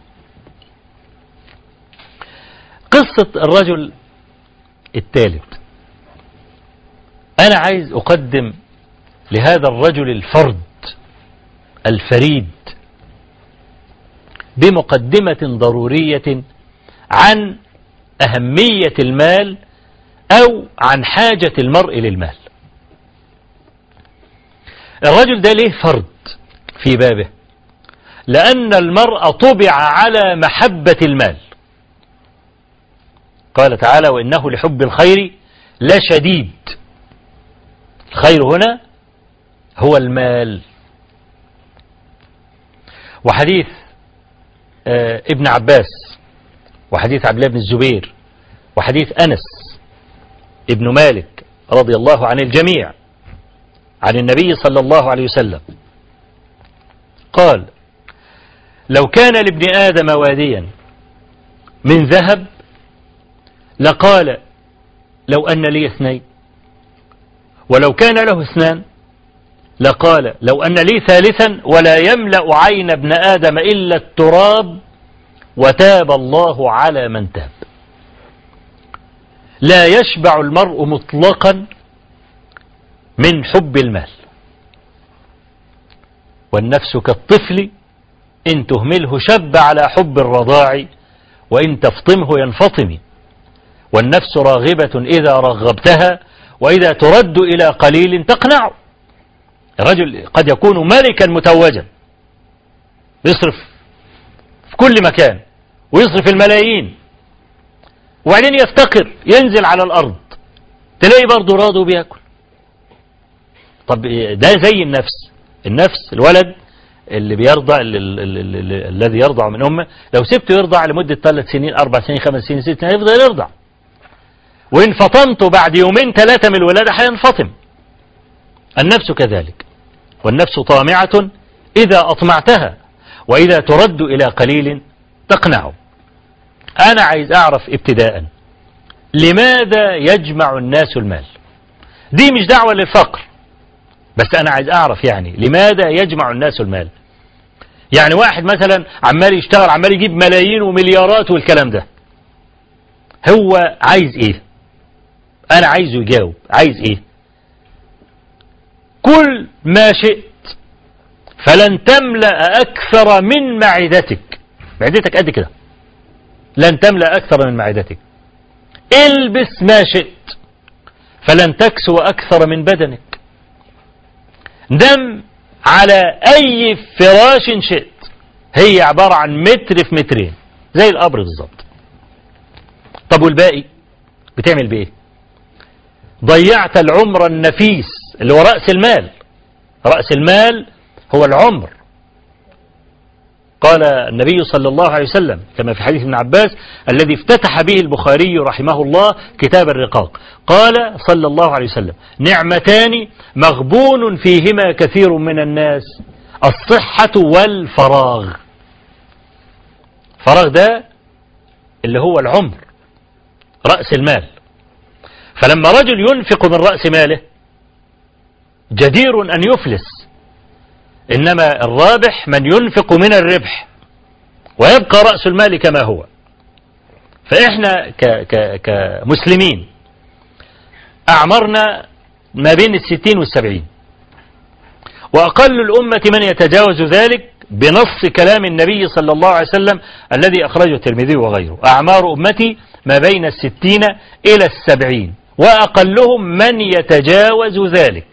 قصة الرجل الثالث أنا عايز أقدم لهذا الرجل الفرد الفريد بمقدمة ضرورية عن أهمية المال أو عن حاجة المرء للمال الرجل ده ليه فرد في بابه لأن المرء طبع على محبة المال قال تعالى وإنه لحب الخير لشديد الخير هنا هو المال وحديث آه ابن عباس وحديث عبد الله بن الزبير وحديث أنس ابن مالك رضي الله عن الجميع عن النبي صلى الله عليه وسلم قال لو كان لابن آدم واديا من ذهب لقال لو أن لي اثنين ولو كان له اثنان لقال لو أن لي ثالثا ولا يملأ عين ابن آدم إلا التراب وتاب الله على من تاب لا يشبع المرء مطلقا من حب المال والنفس كالطفل إن تهمله شب على حب الرضاع وإن تفطمه ينفطم والنفس راغبة إذا رغبتها وإذا ترد إلى قليل تقنع الرجل قد يكون ملكا متوجا يصرف في كل مكان ويصرف الملايين وبعدين يفتقر ينزل على الأرض تلاقي برضه راضي بياكل طب ده زي النفس النفس الولد اللي بيرضع الذي يرضع من أمه لو سبته يرضع لمدة ثلاث سنين أربع سنين خمس سنين ست سنين يفضل يرضع وإن فطمته بعد يومين ثلاثة من الولادة هينفطم النفس كذلك والنفس طامعة إذا أطمعتها وإذا ترد إلى قليل تقنع أنا عايز أعرف ابتداء لماذا يجمع الناس المال دي مش دعوة للفقر بس أنا عايز أعرف يعني لماذا يجمع الناس المال يعني واحد مثلا عمال يشتغل عمال يجيب ملايين ومليارات والكلام ده هو عايز ايه انا عايزه يجاوب عايز ايه كل ما شئت فلن تملأ أكثر من معدتك معدتك قد كده لن تملأ أكثر من معدتك البس ما شئت فلن تكسو أكثر من بدنك نم على أي فراش شئت هي عبارة عن متر في مترين زي القبر بالظبط طب والباقي بتعمل بإيه ضيعت العمر النفيس اللي هو رأس المال رأس المال هو العمر قال النبي صلى الله عليه وسلم كما في حديث ابن عباس الذي افتتح به البخاري رحمه الله كتاب الرقاق قال صلى الله عليه وسلم نعمتان مغبون فيهما كثير من الناس الصحة والفراغ فراغ ده اللي هو العمر رأس المال فلما رجل ينفق من رأس ماله جدير أن يفلس إنما الرابح من ينفق من الربح ويبقى رأس المال كما هو فإحنا ك ك كمسلمين أعمرنا ما بين الستين والسبعين وأقل الأمة من يتجاوز ذلك بنص كلام النبي صلى الله عليه وسلم الذي أخرجه الترمذي وغيره أعمار أمتي ما بين الستين إلى السبعين وأقلهم من يتجاوز ذلك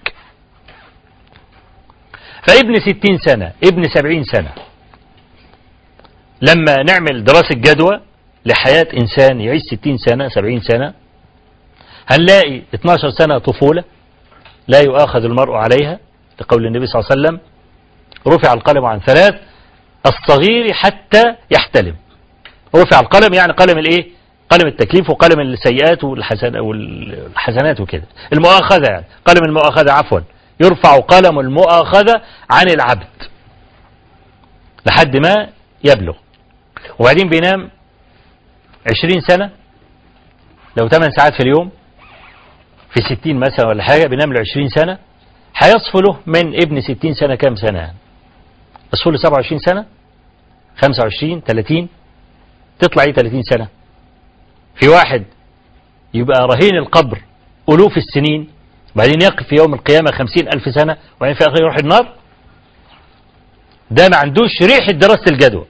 فابن ستين سنة ابن سبعين سنة لما نعمل دراسة جدوى لحياة إنسان يعيش ستين سنة سبعين سنة هنلاقي 12 سنة طفولة لا يؤاخذ المرء عليها لقول النبي صلى الله عليه وسلم رفع القلم عن ثلاث الصغير حتى يحتلم رفع القلم يعني قلم الايه قلم التكليف وقلم السيئات والحسن والحسنات وكده المؤاخذة يعني قلم المؤاخذة عفوا يرفع قلم المؤاخذة عن العبد لحد ما يبلغ وبعدين بينام عشرين سنة لو 8 ساعات في اليوم في 60 مثلا ولا حاجة بينام له 20 سنة هيصفو له من ابن 60 سنة كام سنة يعني يصفو له 27 سنة 25 30 تطلع ايه 30 سنة في واحد يبقى رهين القبر ألوف السنين وبعدين يقف في يوم القيامة خمسين ألف سنة وبعدين في آخر يروح النار ده ما عندوش ريحة دراسة الجدوى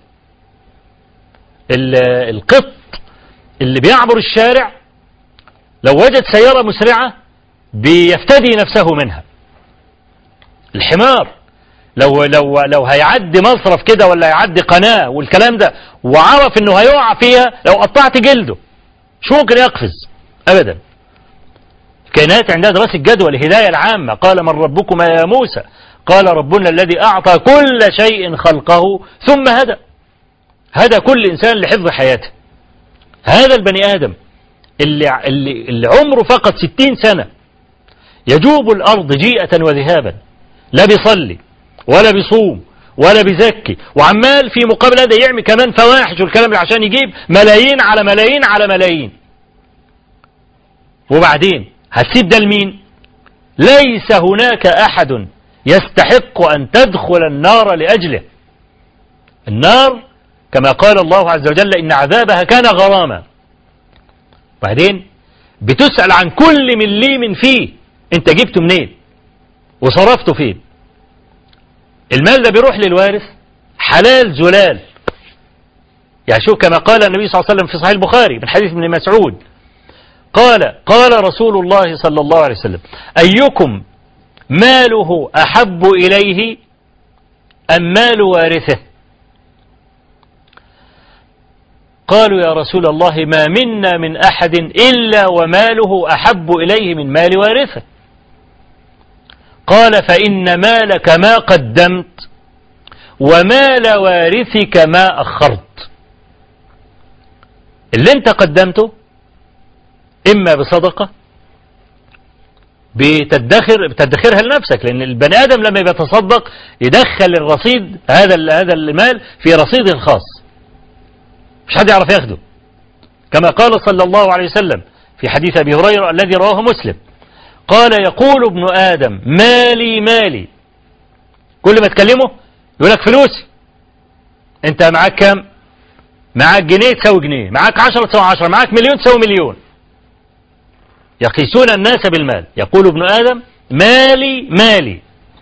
القط اللي بيعبر الشارع لو وجد سيارة مسرعة بيفتدي نفسه منها الحمار لو لو لو هيعدي مصرف كده ولا هيعدي قناة والكلام ده وعرف انه هيقع فيها لو قطعت جلده شو ممكن يقفز ابدا كائنات عندها دراسة جدوى الهداية العامة قال من ربكما يا موسى قال ربنا الذي أعطى كل شيء خلقه ثم هدى هدى كل إنسان لحفظ حياته هذا البني آدم اللي, اللي, اللي عمره فقط ستين سنة يجوب الأرض جيئة وذهابا لا بيصلي ولا بيصوم ولا بيزكي وعمال في مقابل هذا يعمل كمان فواحش والكلام عشان يجيب ملايين على ملايين على ملايين وبعدين هتسيب ده لمين ليس هناك أحد يستحق أن تدخل النار لأجله النار كما قال الله عز وجل إن عذابها كان غراما بعدين بتسأل عن كل مليم فيه انت جبته منين وصرفته فين المال ده بيروح للوارث حلال زلال يعني شوف كما قال النبي صلى الله عليه وسلم في صحيح البخاري من حديث ابن مسعود قال قال رسول الله صلى الله عليه وسلم أيكم ماله أحب إليه أم مال وارثه قالوا يا رسول الله ما منا من أحد إلا وماله أحب إليه من مال وارثه قال فإن مالك ما قدمت ومال وارثك ما أخرت اللي انت قدمته إما بصدقة بتدخر بتدخرها لنفسك لأن البني آدم لما يتصدق يدخل الرصيد هذا هذا المال في رصيده الخاص مش حد يعرف ياخده كما قال صلى الله عليه وسلم في حديث أبي هريرة الذي رواه مسلم قال يقول ابن آدم مالي مالي كل ما تكلمه يقول لك فلوسي انت معاك كام معاك جنيه تساوي جنيه معاك عشرة تساوي عشرة معاك مليون تساوي مليون يقيسون الناس بالمال يقول ابن آدم مالي مالي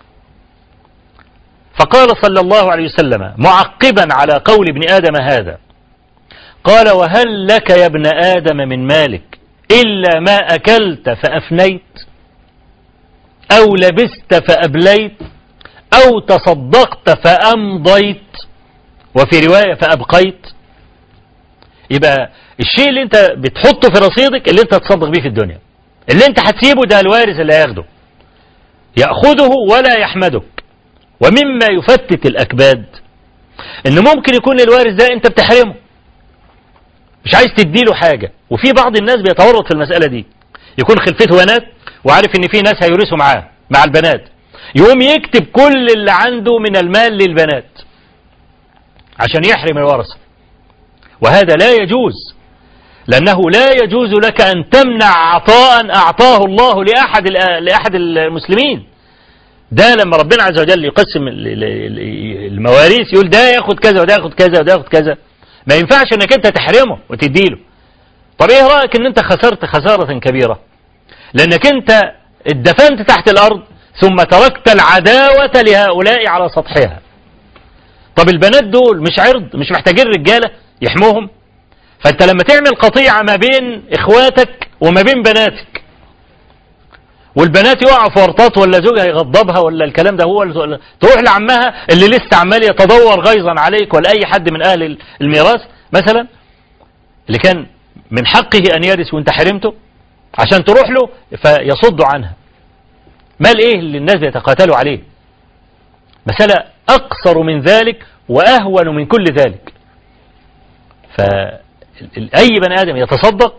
فقال صلى الله عليه وسلم معقبا على قول ابن آدم هذا قال وهل لك يا ابن آدم من مالك إلا ما أكلت فأفنيت أو لبست فأبليت أو تصدقت فأمضيت وفي رواية فأبقيت يبقى الشيء اللي انت بتحطه في رصيدك اللي انت تصدق بيه في الدنيا اللي انت هتسيبه ده الوارث اللي هياخده يأخذه ولا يحمدك ومما يفتت الأكباد ان ممكن يكون الوارث ده انت بتحرمه مش عايز تديله حاجة وفي بعض الناس بيتورط في المسألة دي يكون خلفته بنات وعارف ان في ناس هيورثوا معاه مع البنات يقوم يكتب كل اللي عنده من المال للبنات عشان يحرم الورثة وهذا لا يجوز لأنه لا يجوز لك أن تمنع عطاء أعطاه الله لأحد لأحد المسلمين ده لما ربنا عز وجل يقسم المواريث يقول ده ياخد كذا وده ياخد كذا وده ياخد كذا ما ينفعش انك انت تحرمه وتديله طب ايه رأيك ان انت خسرت خسارة كبيرة لانك انت اتدفنت تحت الارض ثم تركت العداوة لهؤلاء على سطحها طب البنات دول مش عرض مش محتاجين رجالة يحموهم فانت لما تعمل قطيعة ما بين اخواتك وما بين بناتك والبنات يقعوا في ورطات ولا زوجها يغضبها ولا الكلام ده هو اللي تروح لعمها اللي لسه عمال يتدور غيظا عليك ولا اي حد من اهل الميراث مثلا اللي كان من حقه ان يرث وانت حرمته عشان تروح له فيصد عنها مال ايه اللي الناس بيتقاتلوا عليه مسألة اقصر من ذلك واهون من كل ذلك أي بني آدم يتصدق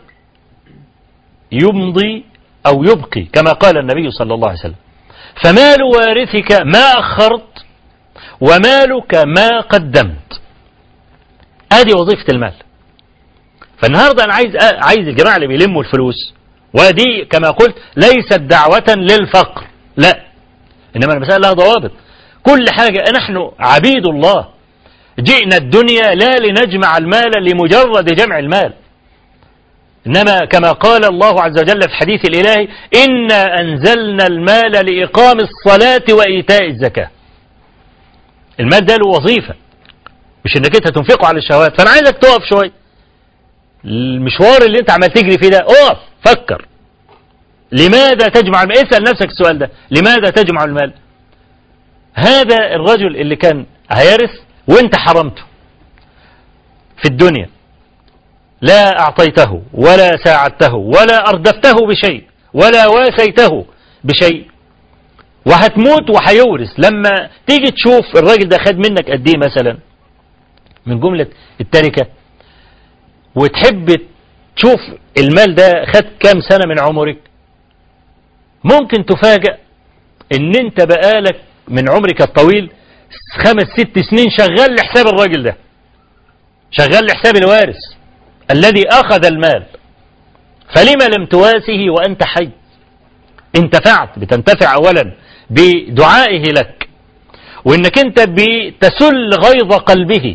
يمضي أو يبقي كما قال النبي صلى الله عليه وسلم فمال وارثك ما أخرت ومالك ما قدمت هذه وظيفة المال فالنهاردة أنا عايز عايز الجماعة اللي بيلموا الفلوس ودي كما قلت ليست دعوة للفقر لا إنما المسألة لها ضوابط كل حاجة نحن عبيد الله جئنا الدنيا لا لنجمع المال لمجرد جمع المال إنما كما قال الله عز وجل في الحديث الإلهي إنا أنزلنا المال لإقام الصلاة وإيتاء الزكاة المال ده له وظيفة مش انك انت تنفقه على الشهوات فانا عايزك تقف شويه المشوار اللي انت عمال تجري فيه ده اقف فكر لماذا تجمع المال اسال نفسك السؤال ده لماذا تجمع المال هذا الرجل اللي كان هيرث وانت حرمته في الدنيا لا أعطيته ولا ساعدته ولا أردفته بشيء ولا واسيته بشيء وهتموت وهيورث لما تيجي تشوف الراجل ده خد منك قد ايه مثلا من جملة التركة وتحب تشوف المال ده خد كام سنة من عمرك ممكن تفاجأ ان انت بقالك من عمرك الطويل خمس ست سنين شغال لحساب الراجل ده شغال لحساب الوارث الذي أخذ المال فلما لم تواسه وأنت حي انتفعت بتنتفع أولا بدعائه لك وانك انت بتسل غيظ قلبه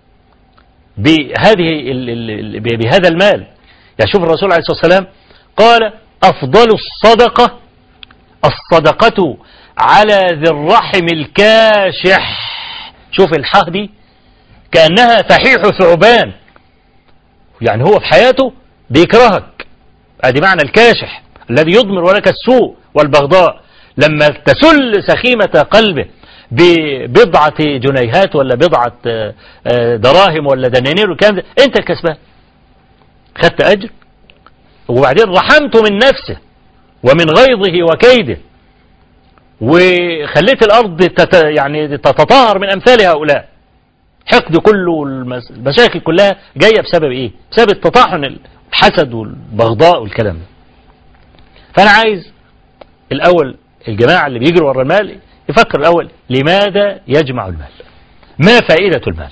بهذه بهذا المال يعني شوف الرسول عليه الصلاة والسلام قال أفضل الصدقة الصدقة على ذي الرحم الكاشح شوف الحاه دي كأنها فحيح ثعبان يعني هو في حياته بيكرهك ادي معنى الكاشح الذي يضمر ولك السوء والبغضاء لما تسل سخيمة قلبه ببضعة جنيهات ولا بضعة دراهم ولا دنانير والكلام ده انت الكسبان خدت اجر وبعدين رحمته من نفسه ومن غيظه وكيده وخليت الارض تت يعني تتطهر من امثال هؤلاء حقد كله المشاكل كلها جايه بسبب ايه بسبب التطاحن الحسد والبغضاء والكلام ده فانا عايز الاول الجماعه اللي بيجروا ورا المال يفكر الأول لماذا يجمع المال ما فائدة المال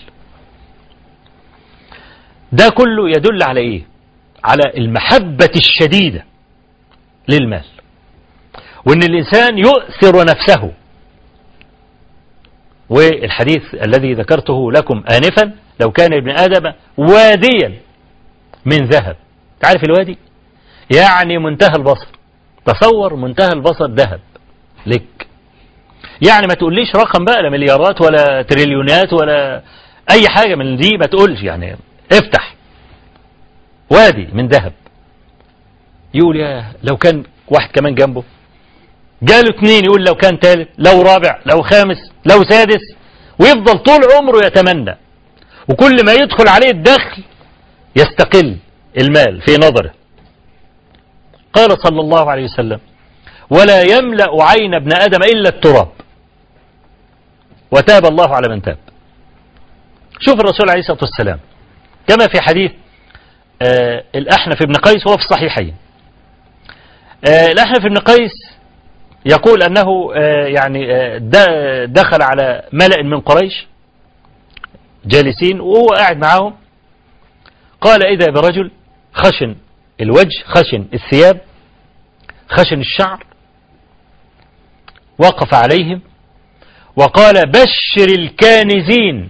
ده كله يدل على إيه على المحبة الشديدة للمال وأن الإنسان يؤثر نفسه والحديث الذي ذكرته لكم آنفا لو كان ابن آدم واديا من ذهب تعرف الوادي يعني منتهى البصر تصور منتهى البصر ذهب لك يعني ما تقوليش رقم بقى لا مليارات ولا تريليونات ولا اي حاجة من دي ما تقولش يعني افتح وادي من ذهب يقول يا لو كان واحد كمان جنبه جاله اتنين يقول لو كان تالت لو رابع لو خامس لو سادس ويفضل طول عمره يتمنى وكل ما يدخل عليه الدخل يستقل المال في نظره قال صلى الله عليه وسلم ولا يملأ عين ابن آدم إلا التراب وتاب الله على من تاب شوف الرسول عليه الصلاة والسلام كما في حديث آه الأحنف بن قيس هو في الصحيحين آه الأحنف بن قيس يقول أنه آه يعني دخل على ملأ من قريش جالسين وهو قاعد معاهم قال إذا برجل خشن الوجه خشن الثياب خشن الشعر وقف عليهم وقال بشر الكانزين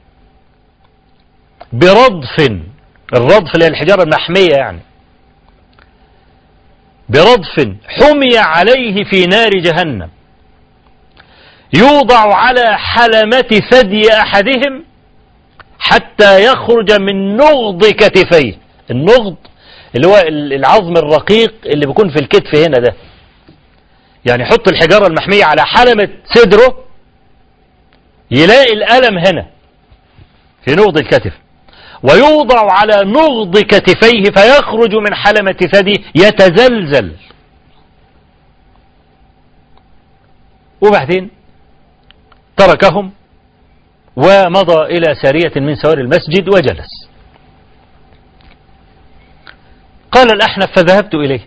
برضف الرضف اللي هي الحجارة المحمية يعني برضف حمي عليه في نار جهنم يوضع على حلمة ثدي أحدهم حتى يخرج من نغض كتفيه النغض اللي هو العظم الرقيق اللي بيكون في الكتف هنا ده يعني يحط الحجارة المحمية على حلمة صدره يلاقي الألم هنا في نغض الكتف ويوضع على نغض كتفيه فيخرج من حلمة ثدي يتزلزل وبعدين تركهم ومضى إلى سارية من سوار المسجد وجلس قال الأحنف فذهبت إليه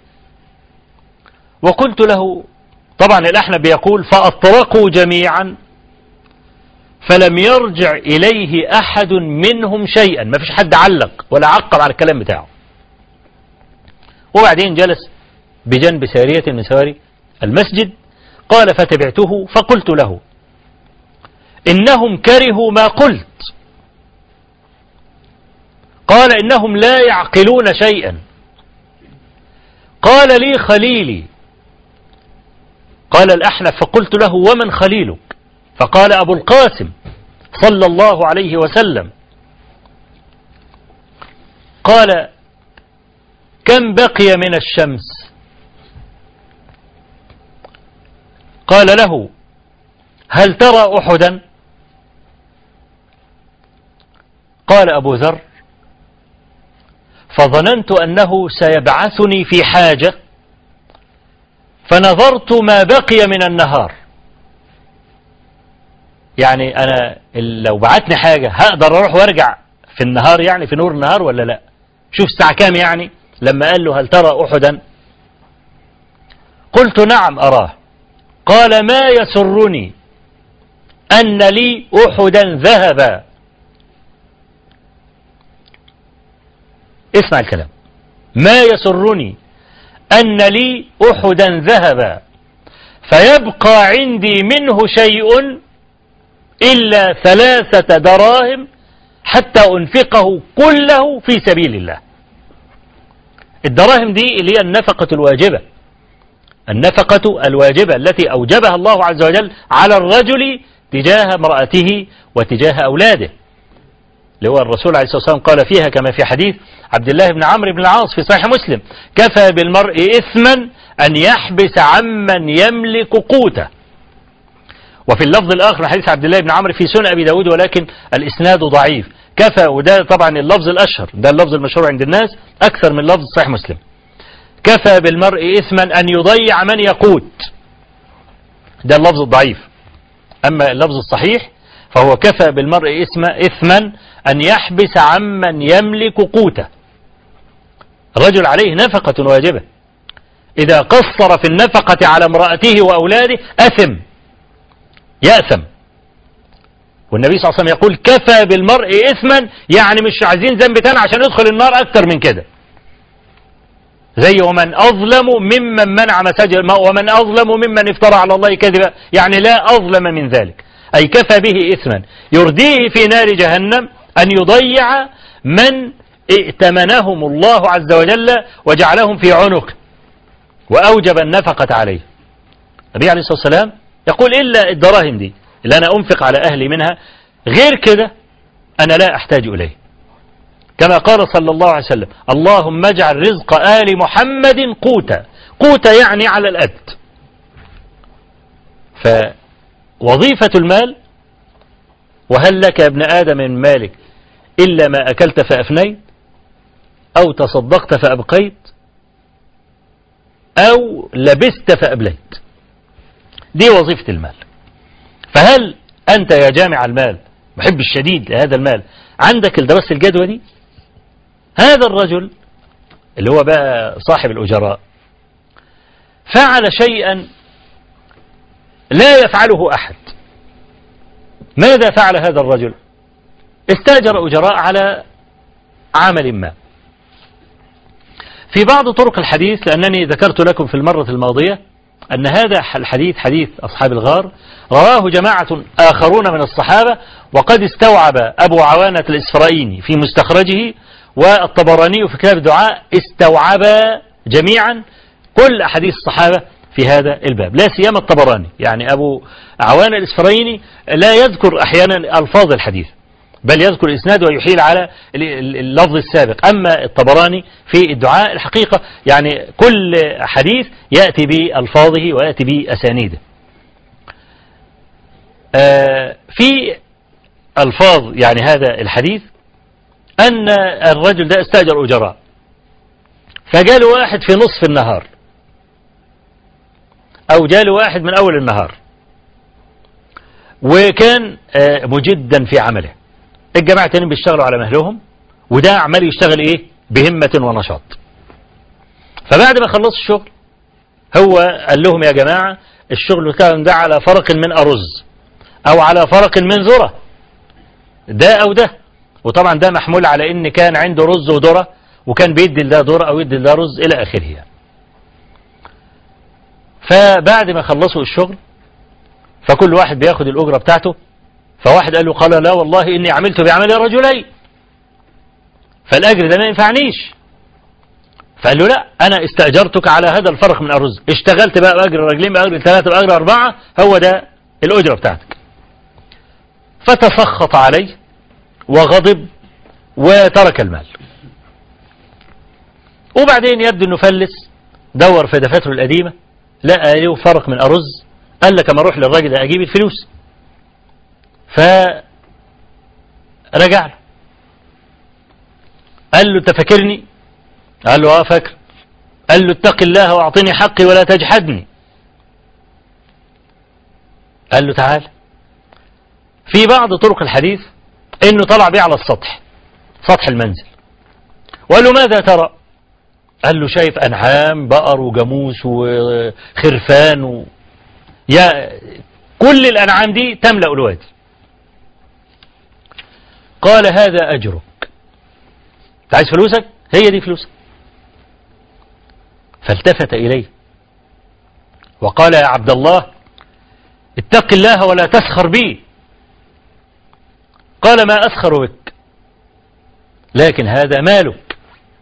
وقلت له طبعا الأحنف بيقول فأطرقوا جميعا فلم يرجع إليه أحد منهم شيئا ما فيش حد علق ولا عقب على الكلام بتاعه وبعدين جلس بجنب سارية من سواري المسجد قال فتبعته فقلت له إنهم كرهوا ما قلت قال إنهم لا يعقلون شيئا قال لي خليلي قال الأحنف فقلت له ومن خليلك فقال أبو القاسم صلى الله عليه وسلم قال كم بقي من الشمس قال له هل ترى أحدا قال أبو ذر فظننت أنه سيبعثني في حاجة فنظرت ما بقي من النهار يعني أنا لو بعتني حاجة هقدر أروح وارجع في النهار يعني في نور النهار ولا لا شوف الساعة كام يعني لما قال له هل ترى أحدا قلت نعم أراه قال ما يسرني أن لي أحدا ذهبا اسمع الكلام ما يسرني أن لي أحدا ذهبا فيبقى عندي منه شيء إلا ثلاثة دراهم حتى أنفقه كله في سبيل الله الدراهم دي اللي هي النفقة الواجبة النفقة الواجبة التي أوجبها الله عز وجل على الرجل تجاه امرأته وتجاه أولاده اللي هو الرسول عليه الصلاة والسلام قال فيها كما في حديث عبد الله بن عمرو بن العاص في صحيح مسلم كفى بالمرء إثما أن يحبس عمن يملك قوته وفي اللفظ الآخر حديث عبد الله بن عمرو في سنن أبي داود ولكن الإسناد ضعيف كفى وده طبعا اللفظ الأشهر ده اللفظ المشهور عند الناس أكثر من لفظ صحيح مسلم كفى بالمرء إثما أن يضيع من يقوت ده اللفظ الضعيف أما اللفظ الصحيح فهو كفى بالمرء إثما أن يحبس عمن يملك قوته الرجل عليه نفقة واجبة إذا قصر في النفقة على امرأته وأولاده أثم يأثم والنبي صلى الله عليه وسلم يقول كفى بالمرء إثما يعني مش عايزين ذنب تاني عشان يدخل النار أكتر من كده زي ومن أظلم ممن منع مساجد ومن أظلم ممن افترى على الله كذبا يعني لا أظلم من ذلك أي كفى به إثما يرديه في نار جهنم أن يضيع من ائتمنهم الله عز وجل وجعلهم في عنق وأوجب النفقة عليه النبي عليه الصلاة والسلام يقول إلا الدراهم دي اللي أنا أنفق على أهلي منها غير كده أنا لا أحتاج إليه كما قال صلى الله عليه وسلم اللهم اجعل رزق آل محمد قوتا قوتا يعني على الأد فوظيفة المال وهل لك يا ابن آدم من مالك إلا ما أكلت فأفنيت أو تصدقت فأبقيت أو لبست فأبليت دي وظيفة المال فهل أنت يا جامع المال محب الشديد لهذا المال عندك الدراسة الجدوى دي هذا الرجل اللي هو بقى صاحب الأجراء فعل شيئا لا يفعله أحد ماذا فعل هذا الرجل استاجر أجراء على عمل ما في بعض طرق الحديث لأنني ذكرت لكم في المرة الماضية أن هذا الحديث حديث أصحاب الغار رواه جماعة آخرون من الصحابة وقد استوعب أبو عوانة الإسفرائيني في مستخرجه والطبراني في كتاب الدعاء استوعبا جميعا كل أحاديث الصحابة في هذا الباب لا سيما الطبراني يعني أبو عوان الإسفرايني لا يذكر أحيانا ألفاظ الحديث بل يذكر الإسناد ويحيل على اللفظ السابق أما الطبراني في الدعاء الحقيقة يعني كل حديث يأتي بألفاظه ويأتي بأسانيده آه في ألفاظ يعني هذا الحديث أن الرجل ده استأجر أجراء فجاله واحد في نصف النهار أو جاله واحد من أول النهار وكان مجدا في عمله الجماعة التانيين بيشتغلوا على مهلهم وده عمال يشتغل إيه بهمة ونشاط فبعد ما خلص الشغل هو قال لهم يا جماعة الشغل كان ده على فرق من أرز أو على فرق من ذرة ده أو ده وطبعا ده محمول على إن كان عنده رز وذرة وكان بيدي ده ذرة أو يدي ده رز إلى آخره يعني. فبعد ما خلصوا الشغل فكل واحد بياخد الأجرة بتاعته فواحد قال له قال لا والله إني عملت بعمل رجلين فالأجر ده ما ينفعنيش فقال له لا أنا استأجرتك على هذا الفرق من الرز اشتغلت بقى بأجر رجلين بأجر ثلاثة بأجر أربعة هو ده الأجرة بتاعتك فتسخط عليه وغضب وترك المال وبعدين يبدو انه فلس دور في دفاتره القديمة لقى له فرق من أرز قال لك اما اروح للراجل ده اجيب الفلوس فرجع له قال له انت فاكرني قال له اه فاكر قال له اتق الله واعطني حقي ولا تجحدني قال له تعال في بعض طرق الحديث انه طلع بيه على السطح سطح المنزل وقال له ماذا ترى قال له شايف انعام بقر وجاموس وخرفان و... يا كل الانعام دي تملا الوادي قال هذا اجرك انت عايز فلوسك هي دي فلوسك فالتفت اليه وقال يا عبد الله اتق الله ولا تسخر بي قال ما أسخر بك لكن هذا مالك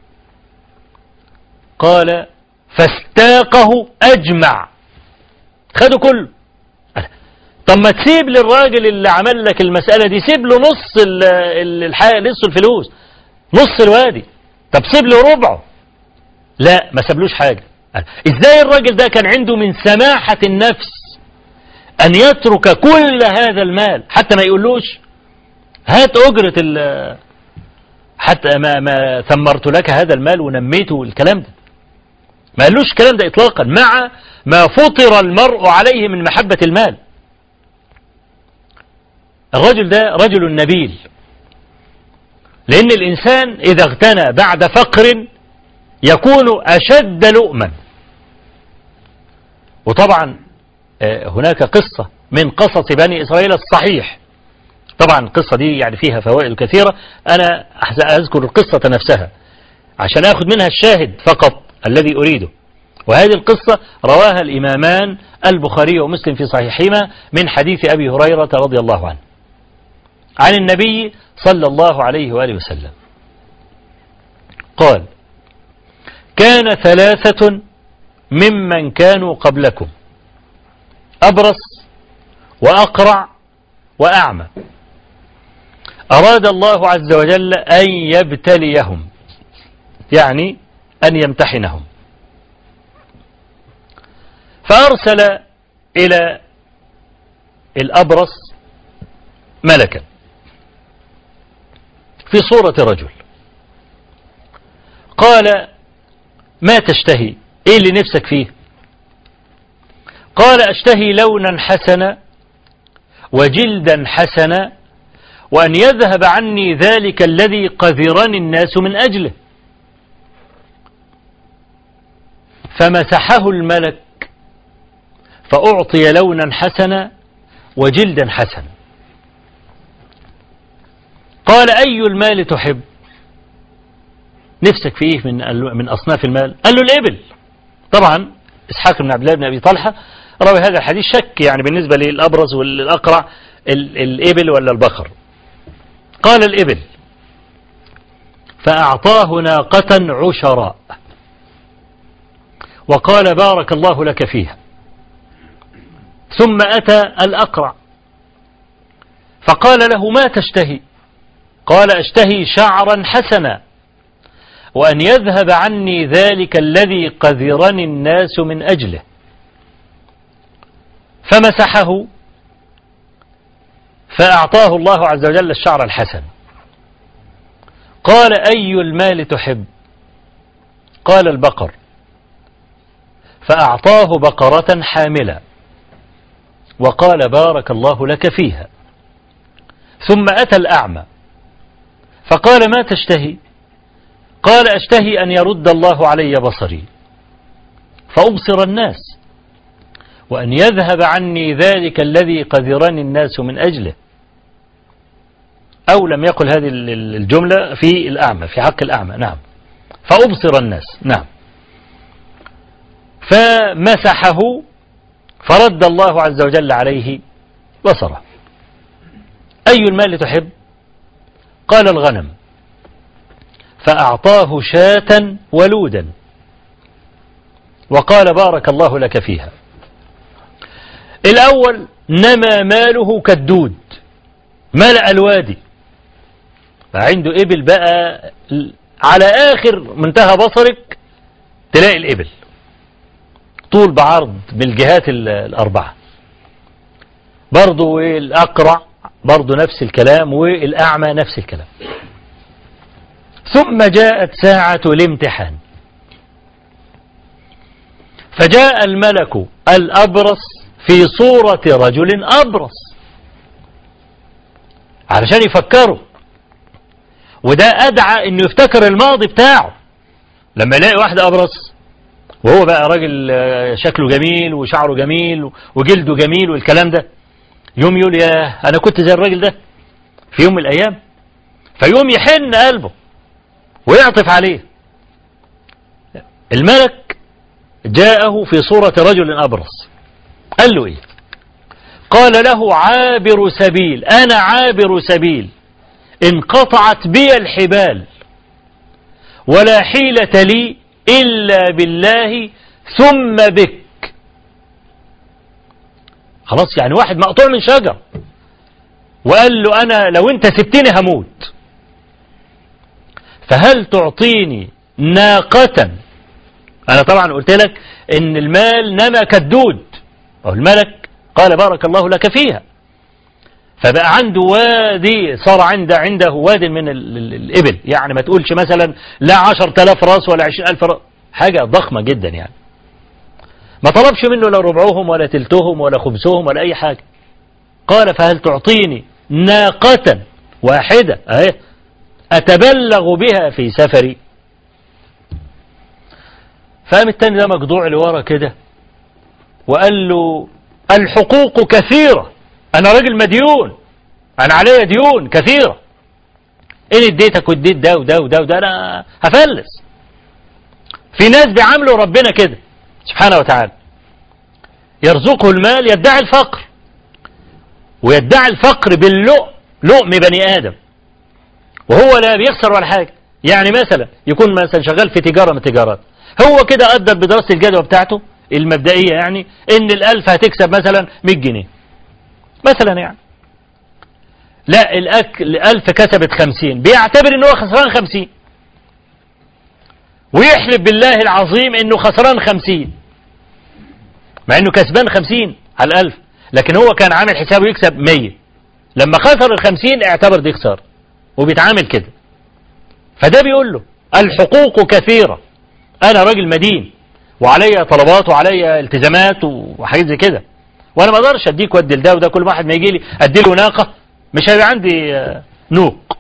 قال فاستاقه أجمع خده كله طب ما تسيب للراجل اللي عمل لك المسألة دي سيب له نص نص الفلوس نص الوادي طب سيب له ربعه لا ما سابلوش حاجة ازاي الراجل ده كان عنده من سماحة النفس أن يترك كل هذا المال حتى ما يقولوش هات أجرة ال حتى ما, ما ثمرت لك هذا المال ونميته الكلام ده ما قالوش الكلام ده إطلاقا مع ما فطر المرء عليه من محبة المال الرجل ده رجل نبيل لأن الإنسان إذا اغتنى بعد فقر يكون أشد لؤما وطبعا هناك قصة من قصص بني إسرائيل الصحيح طبعا القصة دي يعني فيها فوائد كثيرة أنا أذكر القصة نفسها عشان أخذ منها الشاهد فقط الذي أريده وهذه القصة رواها الإمامان البخاري ومسلم في صحيحهما من حديث أبي هريرة رضي الله عنه عن النبي صلى الله عليه وآله وسلم قال كان ثلاثة ممن كانوا قبلكم أبرص وأقرع وأعمى أراد الله عز وجل أن يبتليهم يعني أن يمتحنهم فأرسل إلى الأبرص ملكا في صورة رجل قال ما تشتهي ايه اللي نفسك فيه قال اشتهي لونا حسنا وجلدا حسنا وأن يذهب عني ذلك الذي قذرني الناس من أجله فمسحه الملك فأعطي لونا حسنا وجلدا حسنا قال أي المال تحب نفسك في إيه من, من أصناف المال قال له الإبل طبعا إسحاق بن عبد الله بن أبي طلحة روي هذا الحديث شك يعني بالنسبة للأبرز والأقرع الإبل ولا البقر قال الإبل فأعطاه ناقة عشراء وقال بارك الله لك فيها ثم أتى الأقرع فقال له ما تشتهي قال أشتهي شعرا حسنا وأن يذهب عني ذلك الذي قذرني الناس من أجله فمسحه فأعطاه الله عز وجل الشعر الحسن قال أي المال تحب قال البقر فأعطاه بقرة حاملة وقال بارك الله لك فيها ثم أتى الأعمى فقال ما تشتهي قال أشتهي أن يرد الله علي بصري فأبصر الناس وأن يذهب عني ذلك الذي قذرني الناس من أجله أو لم يقل هذه الجملة في الأعمى في حق الأعمى نعم فأبصر الناس نعم فمسحه فرد الله عز وجل عليه بصره أي المال تحب قال الغنم فأعطاه شاة ولودا وقال بارك الله لك فيها الأول نما ماله كالدود ملأ الوادي فعنده إبل بقى على آخر منتهى بصرك تلاقي الإبل طول بعرض بالجهات الأربعة برضو الأقرع برضو نفس الكلام والأعمى نفس الكلام ثم جاءت ساعة الامتحان فجاء الملك الأبرص في صورة رجل أبرص علشان يفكروا وده أدعى أنه يفتكر الماضي بتاعه لما يلاقي واحد أبرص وهو بقى راجل شكله جميل وشعره جميل وجلده جميل والكلام ده يوم يقول يا أنا كنت زي الراجل ده في يوم من الأيام فيوم يحن قلبه ويعطف عليه الملك جاءه في صورة رجل أبرص قال له إيه قال له عابر سبيل أنا عابر سبيل انقطعت بي الحبال ولا حيلة لي إلا بالله ثم بك خلاص يعني واحد مقطوع من شجر وقال له أنا لو أنت سبتني هموت فهل تعطيني ناقة أنا طبعا قلت لك إن المال نما كالدود أو الملك قال بارك الله لك فيها فبقى عنده وادي صار عنده عنده واد من الإبل يعني ما تقولش مثلا لا عشر تلاف راس ولا عشرين ألف راس حاجة ضخمة جدا يعني ما طلبش منه لا ربعهم ولا تلتهم ولا خبزهم ولا أي حاجة قال فهل تعطيني ناقة واحدة أهي أتبلغ بها في سفري فقام التاني ده مجدوع لورا كده وقال له الحقوق كثيرة أنا راجل مديون أنا عليا ديون كثيرة إن اديتك واديت ده وده وده وده أنا هفلس في ناس بيعاملوا ربنا كده سبحانه وتعالى يرزقه المال يدعي الفقر ويدعي الفقر باللؤم لؤم بني آدم وهو لا بيخسر ولا حاجة يعني مثلا يكون مثلا شغال في تجارة من التجارات هو كده أدى بدراسة الجدوى بتاعته المبدئية يعني إن الألف هتكسب مثلا 100 جنيه مثلا يعني لا الأكل الألف كسبت خمسين بيعتبر إن هو خسران خمسين ويحلف بالله العظيم إنه خسران خمسين مع إنه كسبان خمسين على الألف لكن هو كان عامل حسابه يكسب مية لما خسر الخمسين اعتبر دي خسارة وبيتعامل كده فده بيقول له الحقوق كثيرة أنا راجل مدين وعلي طلبات وعلي التزامات وحاجات زي كده وانا ما اقدرش اديك وادي لده وده كل واحد ما يجي لي ادي له ناقه مش هيبقى عندي نوق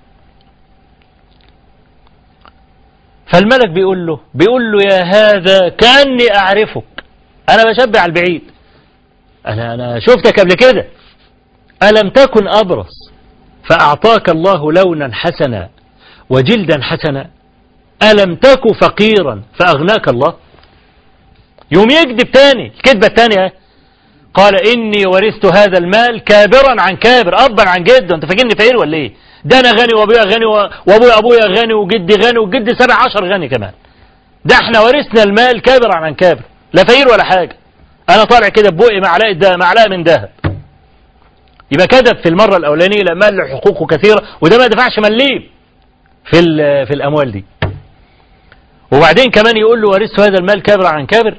فالملك بيقول له بيقول له يا هذا كاني اعرفك انا بشبع على البعيد انا انا شفتك قبل كده الم تكن ابرص فاعطاك الله لونا حسنا وجلدا حسنا الم تك فقيرا فاغناك الله يوم يكذب تاني الكذبه الثانيه قال إني ورثت هذا المال كابرا عن كابر أبا عن جد أنت فاكرني فقير ولا إيه ده أنا غني وأبويا غني وأبويا أبويا غني وجدي غني وجدي سبع عشر غني كمان ده احنا ورثنا المال كابرا عن كابر لا فقير ولا حاجة أنا طالع كده ببقي معلقة ده معلقة من ذهب يبقى كذب في المرة الأولانية لما له حقوقه كثيرة وده ما دفعش مليم في في الأموال دي وبعدين كمان يقول له ورثت هذا المال كابرا عن كابر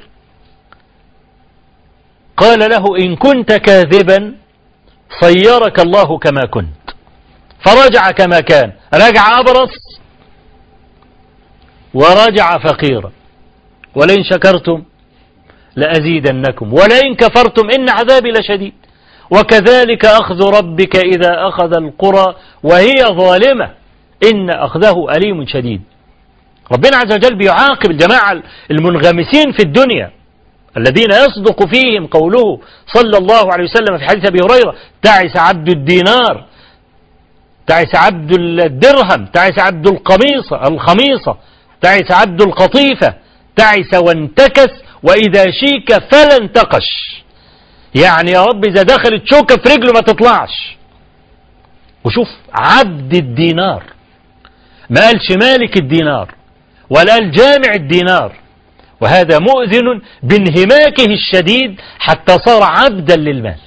قال له إن كنت كاذبا صيرك الله كما كنت فرجع كما كان رجع أبرص ورجع فقيرا ولئن شكرتم لأزيدنكم ولئن كفرتم إن عذابي لشديد وكذلك أخذ ربك إذا أخذ القرى وهي ظالمة إن أخذه أليم شديد ربنا عز وجل بيعاقب الجماعة المنغمسين في الدنيا الذين يصدق فيهم قوله صلى الله عليه وسلم في حديث أبي هريرة تعس عبد الدينار تعس عبد الدرهم تعس عبد القميصة الخميصة تعس عبد القطيفة تعس وانتكس وإذا شيك فلا انتقش يعني يا رب إذا دخلت شوكة في رجله ما تطلعش وشوف عبد الدينار ما قالش مالك الدينار ولا قال جامع الدينار وهذا مؤذن بانهماكه الشديد حتى صار عبدا للمال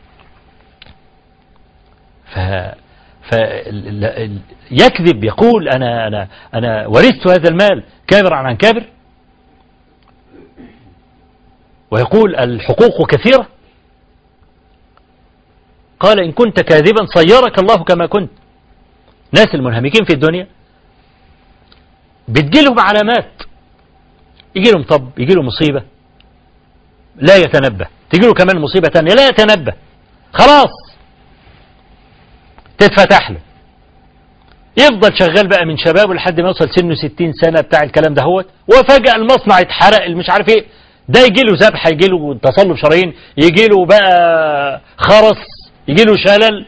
ف... ف... يكذب يقول أنا, أنا, أنا ورثت هذا المال كابر عن كابر ويقول الحقوق كثيرة قال إن كنت كاذبا صيرك الله كما كنت ناس المنهمكين في الدنيا بتجيلهم علامات يجي لهم طب يجي له مصيبة لا يتنبه تجي له كمان مصيبة تانية لا يتنبه خلاص تتفتح له يفضل شغال بقى من شبابه لحد ما يوصل سنه 60 سنة بتاع الكلام ده هو وفجأة المصنع اتحرق مش عارف ايه ده يجي له ذبح يجي له تصلب شرايين يجي له بقى خرس يجي له شلل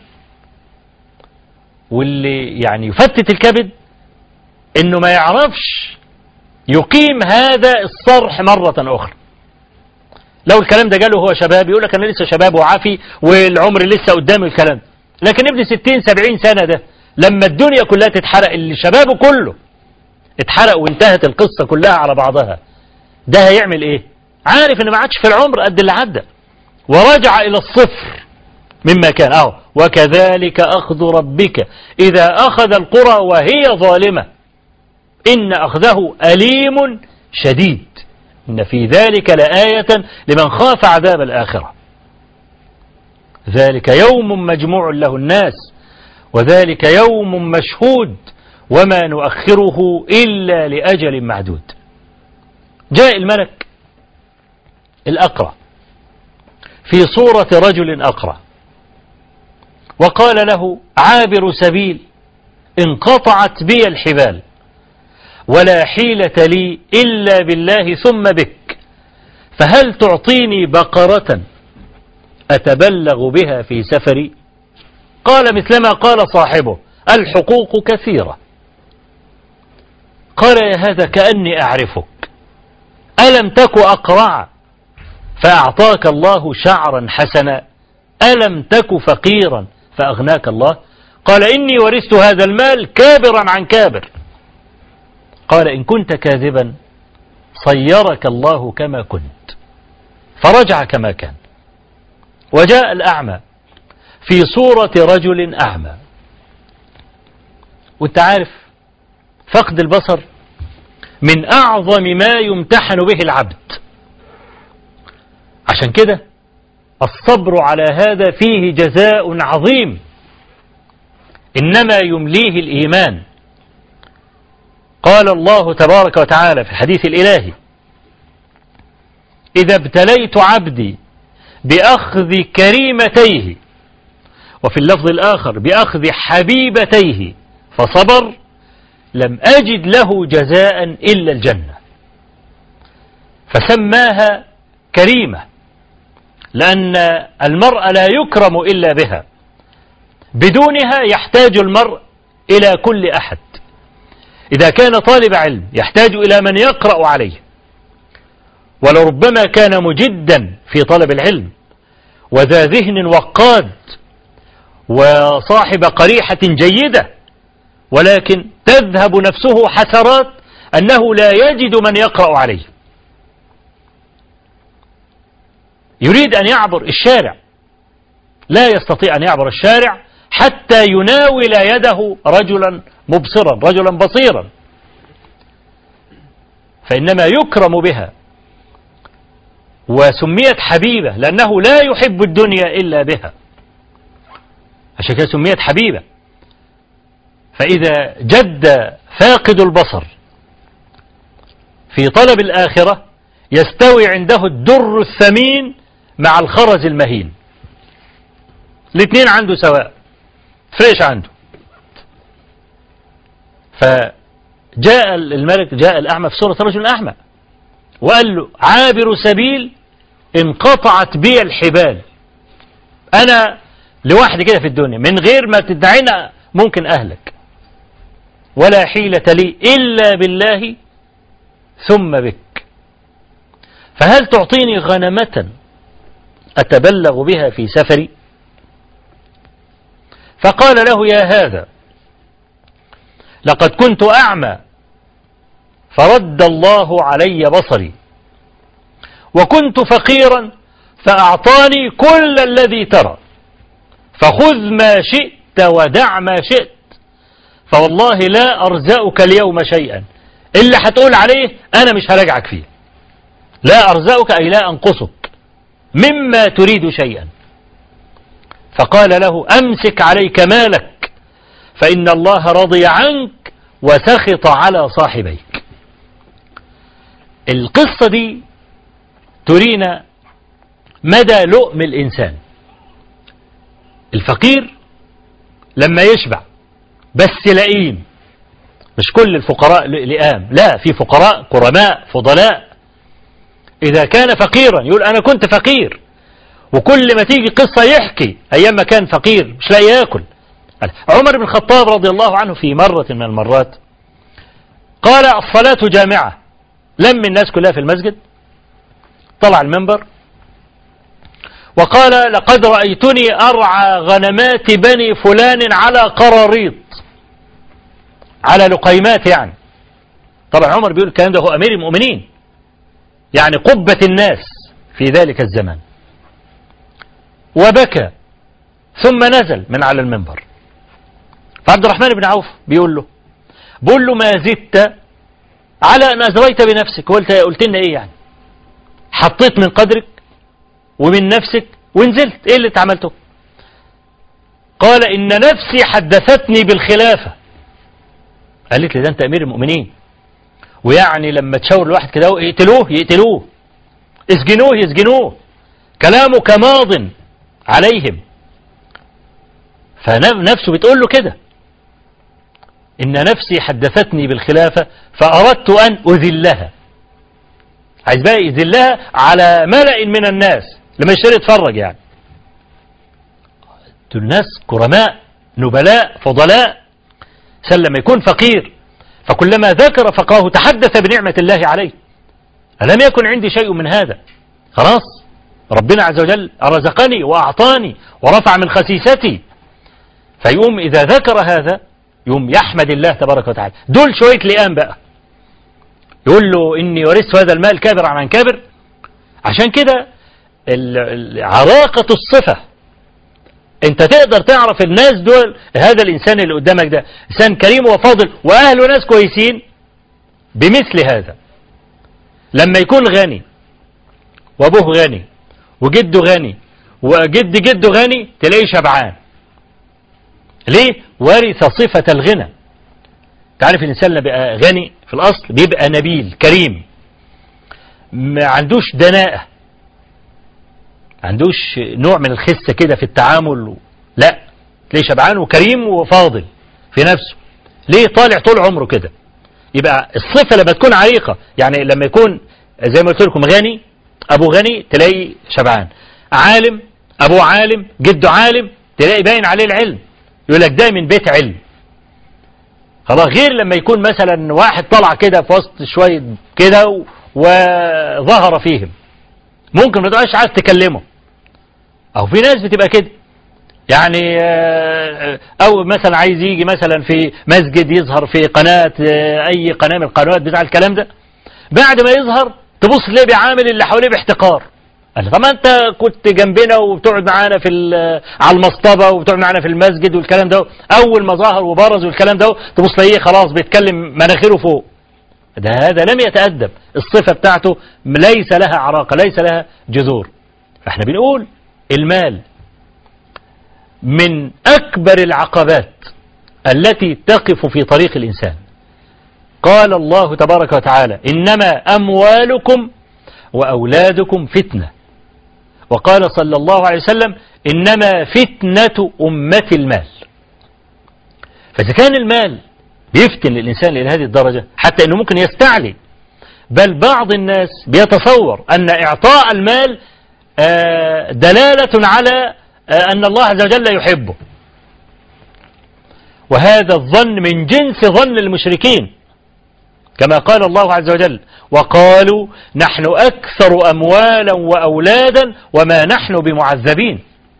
واللي يعني يفتت الكبد انه ما يعرفش يقيم هذا الصرح مرة أخرى لو الكلام ده جاله هو شباب يقول لك أنا لسه شباب وعافي والعمر لسه قدامي الكلام لكن ابن ستين سبعين سنة ده لما الدنيا كلها تتحرق اللي شبابه كله اتحرق وانتهت القصة كلها على بعضها ده هيعمل ايه عارف ان ما عادش في العمر قد اللي عدى ورجع الى الصفر مما كان اهو وكذلك اخذ ربك اذا اخذ القرى وهي ظالمه إن أخذه أليم شديد إن في ذلك لآية لمن خاف عذاب الآخرة ذلك يوم مجموع له الناس وذلك يوم مشهود وما نؤخره إلا لأجل معدود جاء الملك الأقرع في صورة رجل أقرع وقال له عابر سبيل انقطعت بي الحبال ولا حيلة لي إلا بالله ثم بك فهل تعطيني بقرة أتبلغ بها في سفري قال مثلما قال صاحبه الحقوق كثيرة قال يا هذا كأني أعرفك ألم تك أقرع فأعطاك الله شعرا حسنا ألم تك فقيرا فأغناك الله قال إني ورثت هذا المال كابرا عن كابر قال إن كنت كاذبا صيرك الله كما كنت فرجع كما كان وجاء الأعمى في صورة رجل أعمى وانت عارف فقد البصر من أعظم ما يمتحن به العبد عشان كده الصبر على هذا فيه جزاء عظيم إنما يمليه الإيمان قال الله تبارك وتعالى في الحديث الإلهي إذا ابتليت عبدي بأخذ كريمتيه وفي اللفظ الآخر بأخذ حبيبتيه فصبر لم أجد له جزاء إلا الجنة فسماها كريمة لأن المرء لا يكرم إلا بها بدونها يحتاج المرء إلى كل أحد إذا كان طالب علم يحتاج إلى من يقرأ عليه ولربما كان مجدا في طلب العلم وذا ذهن وقاد وصاحب قريحة جيدة ولكن تذهب نفسه حسرات أنه لا يجد من يقرأ عليه يريد أن يعبر الشارع لا يستطيع أن يعبر الشارع حتى يناول يده رجلا مبصرا رجلا بصيرا فإنما يكرم بها وسميت حبيبة لأنه لا يحب الدنيا إلا بها عشان كده سميت حبيبة فإذا جد فاقد البصر في طلب الآخرة يستوي عنده الدر الثمين مع الخرز المهين الاثنين عنده سواء فريش عنده جاء الملك جاء الأعمى في صورة رجل أعمى وقال له عابر سبيل انقطعت بي الحبال أنا لوحدي كده في الدنيا من غير ما تدعينا ممكن أهلك ولا حيلة لي إلا بالله ثم بك فهل تعطيني غنمة أتبلغ بها في سفري فقال له يا هذا لقد كنت أعمى فرد الله علي بصري وكنت فقيرا فأعطاني كل الذي ترى فخذ ما شئت ودع ما شئت فوالله لا أرزأك اليوم شيئا إلا هتقول عليه أنا مش هرجعك فيه لا أرزأك أي لا أنقصك مما تريد شيئا فقال له أمسك عليك مالك فإن الله رضي عنك وسخط على صاحبيك القصة دي ترينا مدى لؤم الإنسان الفقير لما يشبع بس لئيم مش كل الفقراء لئام لا في فقراء كرماء فضلاء إذا كان فقيرا يقول أنا كنت فقير وكل ما تيجي قصة يحكي أيام ما كان فقير مش لاقي ياكل عمر بن الخطاب رضي الله عنه في مرة من المرات قال الصلاة جامعة لم الناس كلها في المسجد طلع المنبر وقال لقد رأيتني أرعى غنمات بني فلان على قراريط على لقيمات يعني طبعا عمر بيقول الكلام ده هو أمير المؤمنين يعني قبة الناس في ذلك الزمان وبكى ثم نزل من على المنبر فعبد الرحمن بن عوف بيقول له بقول له ما زدت على أن أزريت بنفسك قلت قلت لنا إيه يعني حطيت من قدرك ومن نفسك ونزلت إيه اللي انت عملته قال إن نفسي حدثتني بالخلافة قالت لي ده أنت أمير المؤمنين ويعني لما تشاور الواحد كده يقتلوه يقتلوه اسجنوه يسجنوه كلامك ماض عليهم فنفسه بتقول له كده إن نفسي حدثتني بالخلافة فأردت أن أذلها عايز بقى يذلها على ملأ من الناس لما يشتري يتفرج يعني دول ناس كرماء نبلاء فضلاء سلم يكون فقير فكلما ذكر فقاه تحدث بنعمة الله عليه ألم يكن عندي شيء من هذا خلاص ربنا عز وجل رزقني وأعطاني ورفع من خسيستي فيقوم إذا ذكر هذا يقوم يحمد الله تبارك وتعالى دول شوية لئام بقى يقول له إني ورثت هذا المال كابر عن كابر عشان كده عراقة الصفة انت تقدر تعرف الناس دول هذا الانسان اللي قدامك ده انسان كريم وفاضل واهله ناس كويسين بمثل هذا لما يكون غني وابوه غني وجده غني وجد جده غني تلاقيه شبعان ليه ورث صفة الغنى تعرف الإنسان اللي بقى غني في الأصل بيبقى نبيل كريم ما عندوش دناءة عندوش نوع من الخسة كده في التعامل لا تلاقيه شبعان وكريم وفاضل في نفسه ليه طالع طول عمره كده يبقى الصفة لما تكون عريقة يعني لما يكون زي ما قلت لكم غني أبو غني تلاقي شبعان عالم أبو عالم جده عالم تلاقي باين عليه العلم يقول لك ده من بيت علم خلاص غير لما يكون مثلا واحد طلع كده في وسط شوية كده وظهر فيهم ممكن ما تبقاش عايز تكلمه او في ناس بتبقى كده يعني او مثلا عايز يجي مثلا في مسجد يظهر في قناة اي قناة من القنوات بتاع الكلام ده بعد ما يظهر تبص تلاقيه بيعامل اللي حواليه باحتقار قال طب ما انت كنت جنبنا وبتقعد معانا في على المصطبه وبتقعد معانا في المسجد والكلام ده اول ما ظهر وبرز والكلام ده تبص تلاقيه خلاص بيتكلم مناخيره فوق ده هذا لم يتأدب الصفة بتاعته ليس لها عراقة ليس لها جذور فاحنا بنقول المال من أكبر العقبات التي تقف في طريق الإنسان قال الله تبارك وتعالى إنما أموالكم وأولادكم فتنة وقال صلى الله عليه وسلم إنما فتنة أمة المال فإذا كان المال بيفتن الإنسان إلى هذه الدرجة حتى أنه ممكن يستعلي بل بعض الناس بيتصور أن إعطاء المال آه، دلالة على آه، أن الله عز وجل يحبه وهذا الظن من جنس ظن المشركين كما قال الله عز وجل وقالوا نحن أكثر أموالا وأولادا وما نحن بمعذبين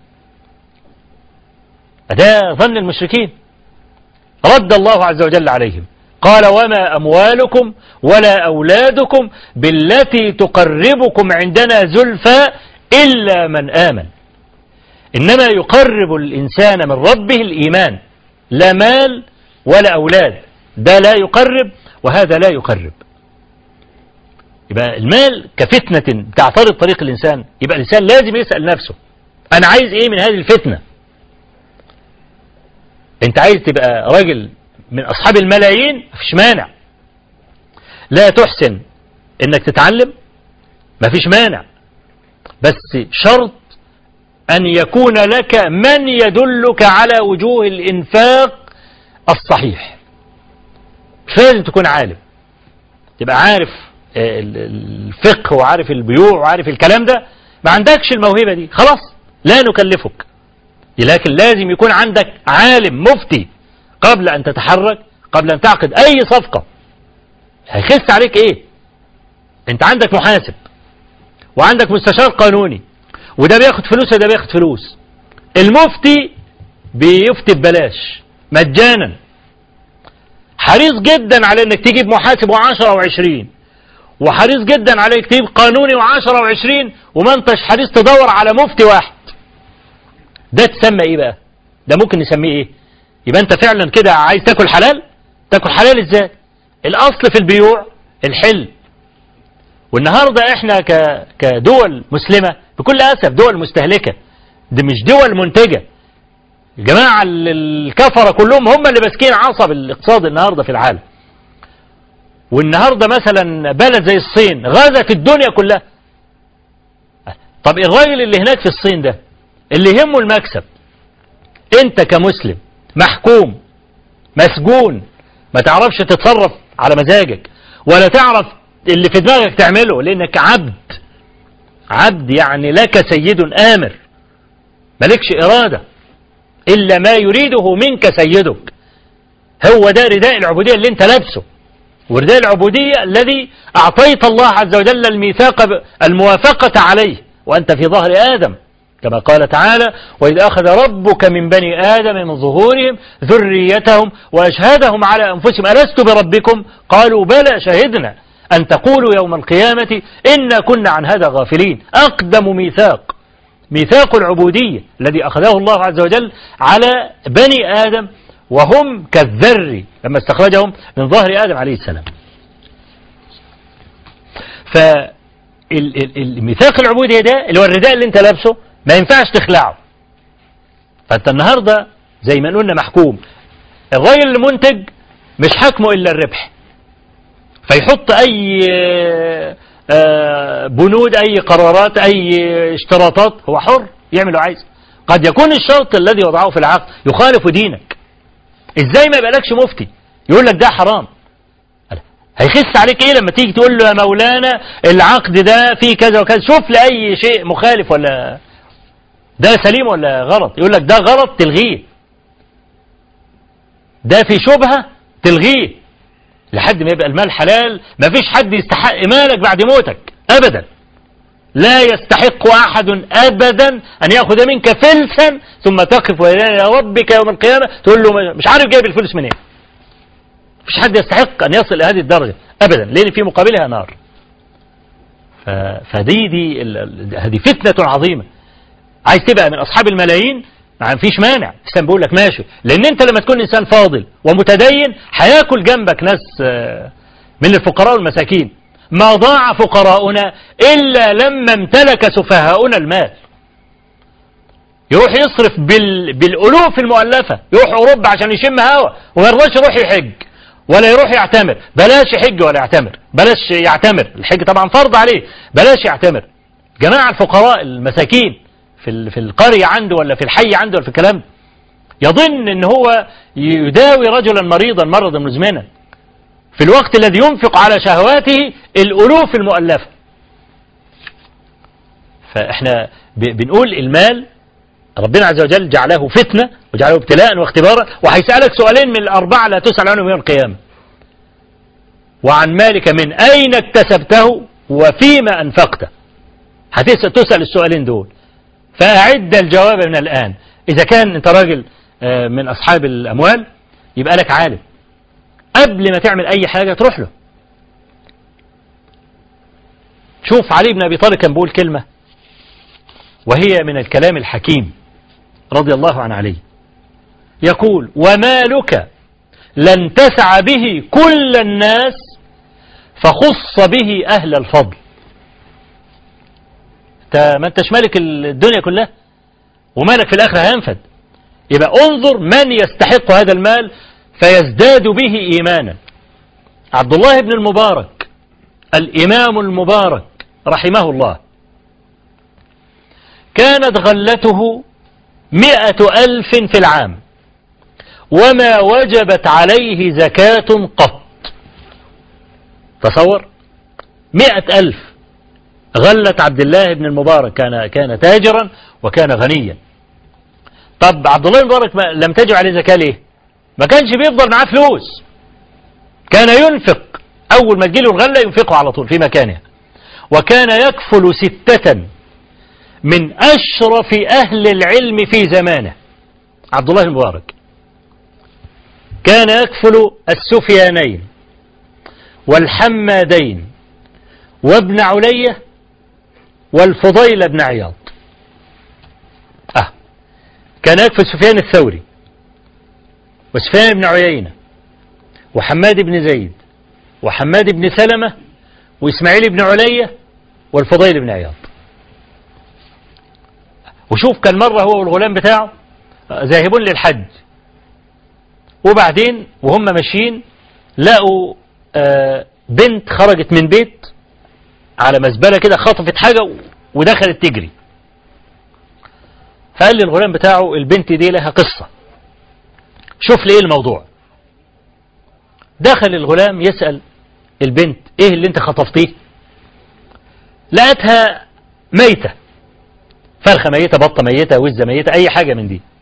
هذا ظن المشركين رد الله عز وجل عليهم قال وما أموالكم ولا أولادكم بالتي تقربكم عندنا زلفى إلا من آمن إنما يقرب الإنسان من ربه الإيمان لا مال ولا أولاد ده لا يقرب وهذا لا يقرب يبقى المال كفتنة تعترض طريق الإنسان يبقى الإنسان لازم يسأل نفسه أنا عايز إيه من هذه الفتنة أنت عايز تبقى راجل من أصحاب الملايين مفيش مانع لا تحسن إنك تتعلم مفيش مانع بس شرط أن يكون لك من يدلك على وجوه الإنفاق الصحيح مش لازم تكون عالم تبقى عارف الفقه وعارف البيوع وعارف الكلام ده ما عندكش الموهبة دي خلاص لا نكلفك لكن لازم يكون عندك عالم مفتي قبل أن تتحرك قبل أن تعقد أي صفقة هيخس عليك إيه أنت عندك محاسب وعندك مستشار قانوني وده بياخد فلوس وده بياخد فلوس المفتي بيفتي ببلاش مجانا حريص جدا على انك تجيب محاسب وعشرة وعشرين وحريص جدا على انك تجيب قانوني وعشرة وعشرين وما انتش حريص تدور على مفتي واحد ده تسمى ايه بقى ده ممكن نسميه ايه يبقى انت فعلا كده عايز تاكل حلال تاكل حلال ازاي الاصل في البيوع الحل والنهاردة احنا كدول مسلمة بكل أسف دول مستهلكة دي مش دول منتجة الجماعة الكفرة كلهم هم اللي ماسكين عصب الاقتصاد النهاردة في العالم والنهاردة مثلا بلد زي الصين غزت الدنيا كلها طب الراجل اللي هناك في الصين ده اللي يهمه المكسب انت كمسلم محكوم مسجون ما تعرفش تتصرف على مزاجك ولا تعرف اللي في دماغك تعمله لانك عبد عبد يعني لك سيد آمر مالكش إرادة إلا ما يريده منك سيدك هو ده رداء العبودية اللي انت لابسه ورداء العبودية الذي أعطيت الله عز وجل الميثاق الموافقة عليه وأنت في ظهر آدم كما قال تعالى وإذ أخذ ربك من بني آدم من ظهورهم ذريتهم وأشهدهم على أنفسهم ألست بربكم قالوا بلى شهدنا أن تقولوا يوم القيامة إنا كنا عن هذا غافلين أقدم ميثاق ميثاق العبودية الذي أخذه الله عز وجل على بني آدم وهم كالذر لما استخرجهم من ظهر آدم عليه السلام فالميثاق العبودية ده اللي هو الرداء اللي انت لابسه ما ينفعش تخلعه فانت النهاردة زي ما قلنا محكوم الراجل المنتج مش حكمه إلا الربح فيحط أي آه، بنود أي قرارات أي اشتراطات هو حر يعمل عايز قد يكون الشرط الذي وضعه في العقد يخالف دينك ازاي ما يبقالكش مفتي يقول لك ده حرام هيخس عليك ايه لما تيجي تقول له يا مولانا العقد ده فيه كذا وكذا شوف لي اي شيء مخالف ولا ده سليم ولا غلط يقول لك ده غلط تلغيه ده في شبهة تلغيه لحد ما يبقى المال حلال ما فيش حد يستحق مالك بعد موتك أبدا لا يستحق أحد أبدا أن يأخذ منك فلسا ثم تقف إلى ربك يوم القيامة تقول له مش عارف جايب الفلس منين مفيش حد يستحق أن يصل إلى هذه الدرجة أبدا لأن في مقابلها نار فدي دي هذه فتنة عظيمة عايز تبقى من أصحاب الملايين ما فيش مانع الإسلام بيقول لك ماشي لأن أنت لما تكون إنسان فاضل ومتدين هياكل جنبك ناس آه، من الفقراء والمساكين ما ضاع فقراؤنا إلا لما امتلك سفهاؤنا المال يروح يصرف بال... بالألوف المؤلفة يروح أوروبا عشان يشم هوا وما يرضاش يروح يحج ولا يروح يعتمر بلاش يحج ولا يعتمر بلاش يعتمر الحج طبعا فرض عليه بلاش يعتمر جماعة الفقراء المساكين في في القرية عنده ولا في الحي عنده ولا في الكلام يظن ان هو يداوي رجلا مريضا مرضا مزمنا في الوقت الذي ينفق على شهواته الألوف المؤلفة فإحنا بنقول المال ربنا عز وجل جعله فتنة وجعله ابتلاء واختبارا وهيسألك سؤالين من الأربعة لا تسأل عنهم يوم القيامة وعن مالك من أين اكتسبته وفيما أنفقته هتسأل تسأل السؤالين دول فأعد الجواب من الآن إذا كان أنت راجل آه، من أصحاب الأموال يبقى لك عالم قبل ما تعمل أي حاجة تروح له شوف علي بن أبي طالب كان بيقول كلمة وهي من الكلام الحكيم رضي الله عن علي يقول ومالك لن تسع به كل الناس فخص به أهل الفضل ما انتش مالك الدنيا كلها ومالك في الآخرة هينفد يبقى انظر من يستحق هذا المال فيزداد به إيمانا عبد الله بن المبارك الإمام المبارك رحمه الله كانت غلته مئة ألف في العام وما وجبت عليه زكاة قط تصور مئة ألف غلة عبد الله بن المبارك كان كان تاجرا وكان غنيا طب عبد الله بن المبارك لم تجب عليه زكاة ليه ما كانش بيفضل معاه فلوس كان ينفق أول ما تجيله الغلة ينفقه على طول في مكانها وكان يكفل ستة من أشرف أهل العلم في زمانه عبد الله المبارك كان يكفل السفيانين والحمادين وابن علية والفضيل بن عياض أه كان يكفل سفيان الثوري وسفيان بن عيينة وحماد بن زيد وحماد بن سلمة وإسماعيل بن علية والفضيل بن عياض وشوف كان مرة هو والغلام بتاعه ذاهبون للحج وبعدين وهم ماشيين لقوا آه، بنت خرجت من بيت على مزبلة كده خطفت حاجة ودخلت تجري فقال للغلام بتاعه البنت دي لها قصة شوف لي ايه الموضوع دخل الغلام يسأل البنت ايه اللي انت خطفتيه لقتها ميتة فرخة ميتة بطة ميتة وزة ميتة اي حاجة من دي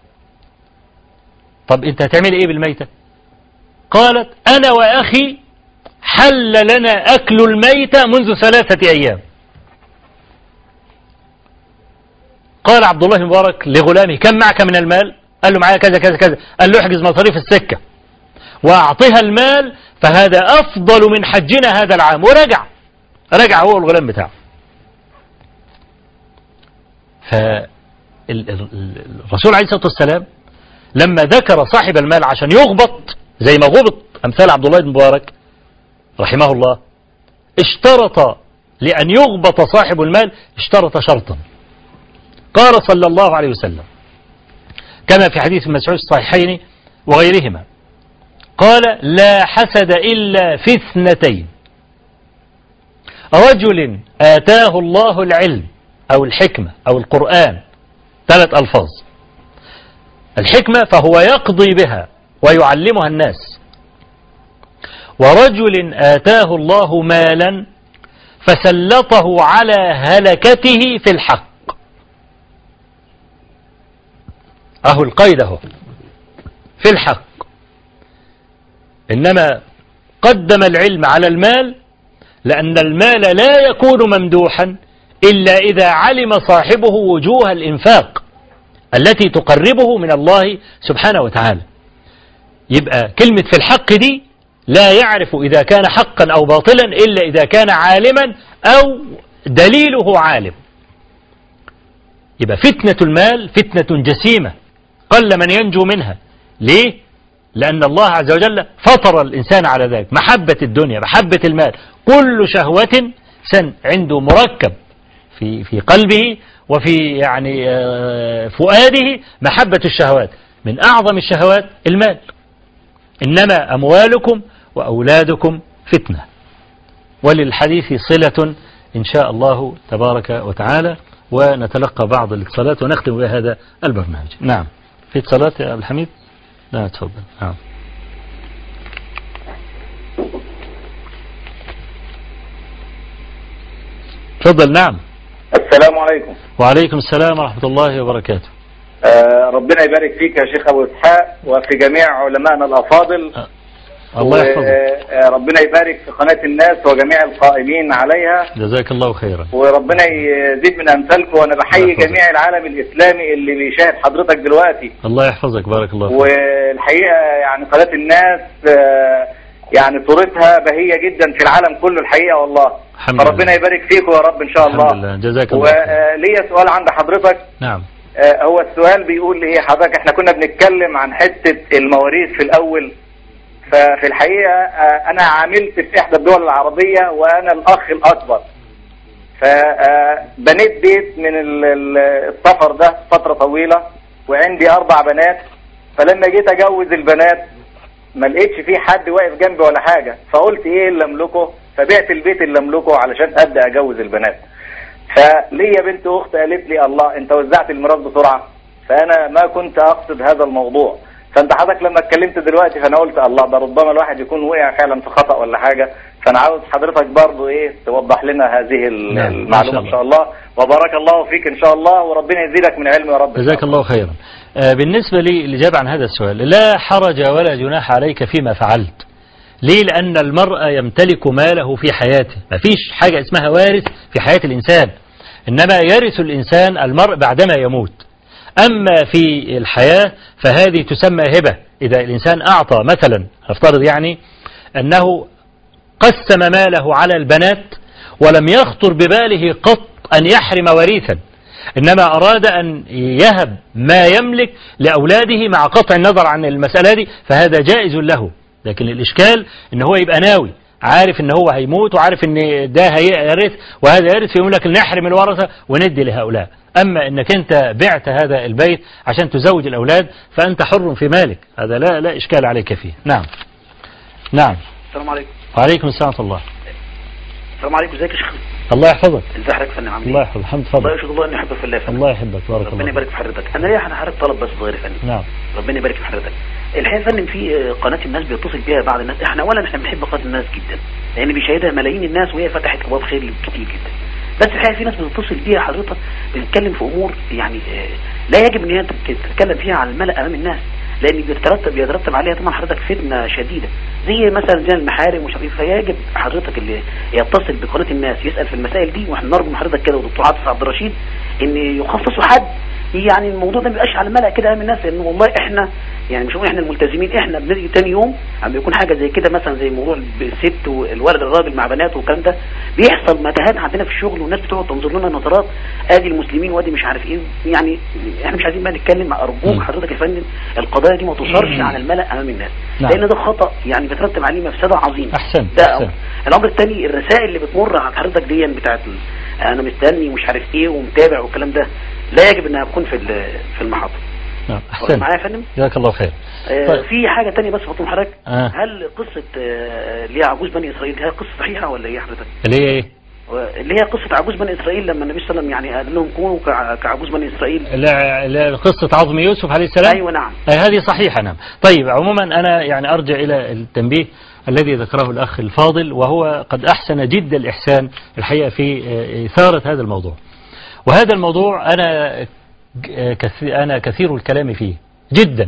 طب انت هتعمل ايه بالميتة قالت انا واخي حل لنا اكل الميتة منذ ثلاثة ايام قال عبد الله المبارك لغلامه كم معك من المال قال له معايا كذا كذا كذا قال له احجز مصاريف السكة واعطيها المال فهذا افضل من حجنا هذا العام ورجع رجع هو الغلام بتاعه فالرسول عليه الصلاة والسلام لما ذكر صاحب المال عشان يغبط زي ما غبط أمثال عبد الله بن مبارك رحمه الله اشترط لأن يغبط صاحب المال اشترط شرطا قال صلى الله عليه وسلم كما في حديث مسعود الصحيحين وغيرهما قال لا حسد إلا في اثنتين رجل آتاه الله العلم أو الحكمة أو القرآن ثلاث ألفاظ الحكمة فهو يقضي بها ويعلمها الناس ورجل آتاه الله مالا فسلطه على هلكته في الحق أهو القيد أهو في الحق إنما قدم العلم على المال لأن المال لا يكون ممدوحا إلا إذا علم صاحبه وجوه الإنفاق التي تقربه من الله سبحانه وتعالى يبقى كلمة في الحق دي لا يعرف إذا كان حقا أو باطلا إلا إذا كان عالما أو دليله عالم يبقى فتنة المال فتنة جسيمة قل من ينجو منها ليه؟ لأن الله عز وجل فطر الإنسان على ذلك محبة الدنيا محبة المال كل شهوة سن عنده مركب في في قلبه وفي يعني آه، فؤاده محبة الشهوات من أعظم الشهوات المال إنما أموالكم وأولادكم فتنة وللحديث صلة إن شاء الله تبارك وتعالى ونتلقى بعض الاتصالات ونختم بهذا البرنامج نعم في اتصالات يا أبو الحميد لا تفضل نعم تفضل نعم السلام عليكم وعليكم السلام ورحمة الله وبركاته آه ربنا يبارك فيك يا شيخ ابو اسحاق وفي جميع علمائنا الافاضل الله يحفظك وربنا يبارك في قناة الناس وجميع القائمين عليها جزاك الله خيرا وربنا يزيد من امثالكم وانا بحيي الله يحفظك. جميع العالم الاسلامي اللي بيشاهد حضرتك دلوقتي الله يحفظك بارك الله فيك والحقيقة يعني قناة الناس آه، يعني صورتها بهية جدا في العالم كله الحقيقة والله الحمد لله. فربنا يبارك فيكم يا رب ان شاء الله الحمد لله جزاك الله خيرا وليا سؤال عند حضرتك نعم آه، هو السؤال بيقول ايه حضرتك احنا كنا بنتكلم عن حتة المواريث في الاول ففي الحقيقة آه، انا عاملت في احدى الدول العربية وانا الاخ الاكبر فبنيت بيت من ال- ال- السفر ده فترة طويلة وعندي اربع بنات فلما جيت اجوز البنات ما لقيتش فيه حد واقف جنبي ولا حاجة فقلت ايه اللي املكه فبعت البيت اللي املكه علشان ابدا اجوز البنات فليا بنت اخت قالت لي الله انت وزعت الميراث بسرعه فانا ما كنت اقصد هذا الموضوع فانت حضرتك لما اتكلمت دلوقتي فانا قلت الله ده ربما الواحد يكون وقع فعلا في خطا ولا حاجه فانا عاوز حضرتك برضو ايه توضح لنا هذه ال- نعم، المعلومه إن ان شاء شاء الله وبارك الله فيك ان شاء الله وربنا يزيدك من علم يا رب جزاك الله خيرا آه، بالنسبة لي الإجابة عن هذا السؤال لا حرج ولا جناح عليك فيما فعلت ليه لأن المرء يمتلك ماله في حياته ما فيش حاجة اسمها وارث في حياة الإنسان إنما يرث الإنسان المرء بعدما يموت أما في الحياة فهذه تسمى هبة إذا الإنسان أعطى مثلا نفترض يعني أنه قسم ماله على البنات ولم يخطر بباله قط أن يحرم وريثا إنما أراد أن يهب ما يملك لأولاده مع قطع النظر عن المسألة دي فهذا جائز له لكن الإشكال إن هو يبقى ناوي عارف إن هو هيموت وعارف إن ده هيرث وهذا يرث فيقول لك نحرم الورثة وندي لهؤلاء أما إنك أنت بعت هذا البيت عشان تزوج الأولاد فأنت حر في مالك هذا لا لا إشكال عليك فيه نعم نعم السلام عليكم وعليكم السلام ورحمة الله السلام عليكم ازيك يا شيخ الله يحفظك ازي حضرتك يا فندم عامل الله ايه يحفظك الحمد والله تفضل يشهد الله اني احبك في الله يا فندم الله يحبك بارك ربنا الله يبارك في حضرتك انا ليا انا حضرتك طلب بس صغير يا فندم نعم ربنا يبارك في حضرتك الحقيقه يا فندم في آه، قناه الناس بيتصل بيها بعض الناس احنا اولا احنا بنحب قناه الناس جدا لان بيشاهدها ملايين الناس وهي فتحت ابواب خير كتير جدا بس الحقيقه في ناس بتتصل بيها حضرتك بتتكلم في امور يعني آه، لا يجب ان هي تت- تتكلم فيها على الملأ امام الناس لان بيترتب بيترتب عليها طبعا حضرتك فتنه شديده زي مثلا زي المحارم ومش عارف إيه. فيجب حضرتك اللي يتصل بقناه الناس يسال في المسائل دي واحنا نرجو من حضرتك كده ودكتور عاطف عبد الرشيد ان يخصصوا حد يعني الموضوع ده ما بيبقاش على الملأ كده امام الناس لان والله احنا يعني مش هنقول احنا الملتزمين احنا بنيجي تاني يوم عم بيكون حاجه زي كده مثلا زي موضوع الست والولد الراجل مع بناته والكلام ده بيحصل متاهات عندنا في الشغل والناس بتقعد تنظر لنا نظرات ادي المسلمين وادي مش عارف ايه يعني احنا مش عايزين بقى نتكلم مع مم. ارجوك حضرتك يا فندم القضايا دي ما تصرش على الملأ امام الناس نعم. لان ده خطا يعني بيترتب عليه مفسده عظيمه أحسن ده أحسن الامر الثاني الرسائل اللي بتمر على حضرتك دي بتاعت ال- انا مستني ومش عارف ايه ومتابع والكلام ده لا يجب انها تكون في ال- في المحطه نعم أحسن معايا يا فندم جزاك الله خير آه، طيب. في حاجه تانية بس بطلب حضرتك آه. هل قصه آه، اللي هي عجوز بني اسرائيل هي قصه صحيحه ولا ايه حضرتك اللي هي إيه و- اللي هي قصه عجوز بني اسرائيل لما النبي صلى الله عليه وسلم يعني قال لهم كونوا كع- كعجوز بني اسرائيل لا لا قصة عظم يوسف عليه السلام ايوه نعم أي هذه صحيحة نعم طيب عموما أنا يعني أرجع إلى التنبيه الذي ذكره الأخ الفاضل وهو قد أحسن جد الإحسان الحقيقة في آه، إثارة هذا الموضوع وهذا الموضوع أنا آه، كثي- أنا كثير الكلام فيه جدا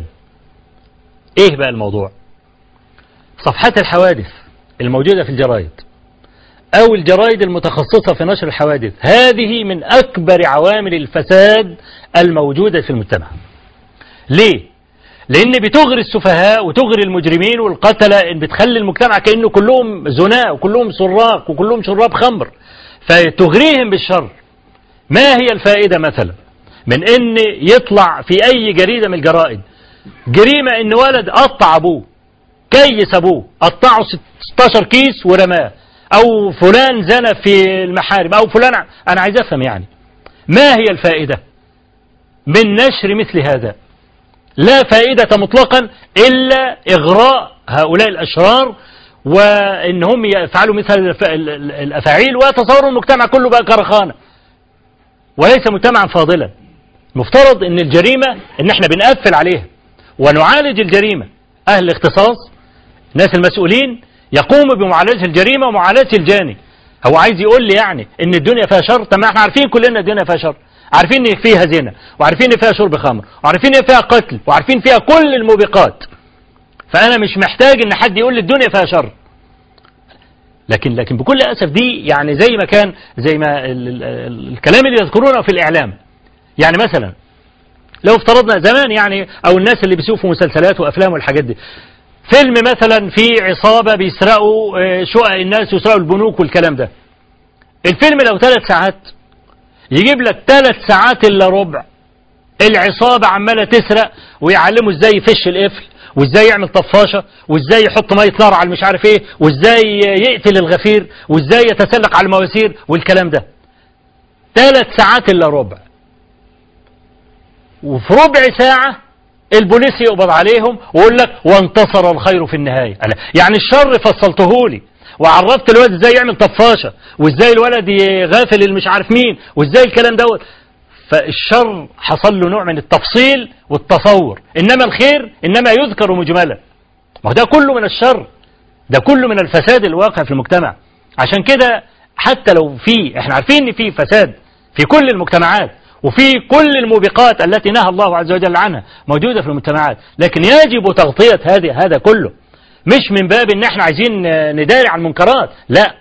إيه بقى الموضوع صفحات الحوادث الموجودة في الجرائد أو الجرائد المتخصصة في نشر الحوادث هذه من أكبر عوامل الفساد الموجودة في المجتمع ليه؟ لأن بتغري السفهاء وتغري المجرمين والقتلة إن بتخلي المجتمع كأنه كلهم زناء وكلهم سراق وكلهم شراب خمر فتغريهم بالشر ما هي الفائدة مثلا من إن يطلع في أي جريدة من الجرائد جريمة إن ولد قطع أبوه كيس أبوه قطعه 16 كيس ورماه أو فلان زنى في المحارم أو فلان ع- أنا عايز أفهم يعني ما هي الفائدة من نشر مثل هذا لا فائدة مطلقا إلا إغراء هؤلاء الأشرار وإنهم يفعلوا مثل الف- ال- ال- الأفاعيل ويتصوروا المجتمع كله بقى كرخانة وليس مجتمعا فاضلا مفترض ان الجريمة ان احنا بنقفل عليها ونعالج الجريمة اهل الاختصاص الناس المسؤولين يقوموا بمعالجة الجريمة ومعالجة الجاني هو عايز يقول لي يعني ان الدنيا فيها شر طب ما احنا عارفين كلنا الدنيا فيها شر عارفين ان فيها زنا وعارفين ان فيها شرب خمر وعارفين ان فيها قتل وعارفين فيها كل الموبقات فانا مش محتاج ان حد يقول لي الدنيا فيها شر لكن لكن بكل اسف دي يعني زي ما كان زي ما ال ال ال الكلام اللي يذكرونه في الاعلام يعني مثلا لو افترضنا زمان يعني او الناس اللي بيشوفوا مسلسلات وافلام والحاجات دي فيلم مثلا في عصابة بيسرقوا آه، شقق الناس ويسرقوا البنوك والكلام ده الفيلم لو ثلاث ساعات يجيب لك ثلاث ساعات الا ربع العصابة عمالة تسرق ويعلموا ازاي يفش القفل وازاي يعمل طفاشة وازاي يحط مية نار على مش عارف ايه وازاي يقتل الغفير وازاي يتسلق على المواسير والكلام ده ثلاث ساعات الا ربع وفي ربع ساعة البوليس يقبض عليهم ويقول لك وانتصر الخير في النهاية ألا يعني الشر فصلته لي وعرفت الولد ازاي يعمل طفاشة وازاي الولد يغافل اللي مش عارف مين وازاي الكلام دوت فالشر حصل له نوع من التفصيل والتصور انما الخير انما يذكر مجملا ما هو ده كله من الشر ده كله من الفساد الواقع في المجتمع عشان كده حتى لو في احنا عارفين ان في فساد في كل المجتمعات وفي كل الموبقات التي نهى الله عز وجل عنها موجودة في المجتمعات لكن يجب تغطية هذه هذا كله مش من باب ان احنا عايزين نداري عن المنكرات لا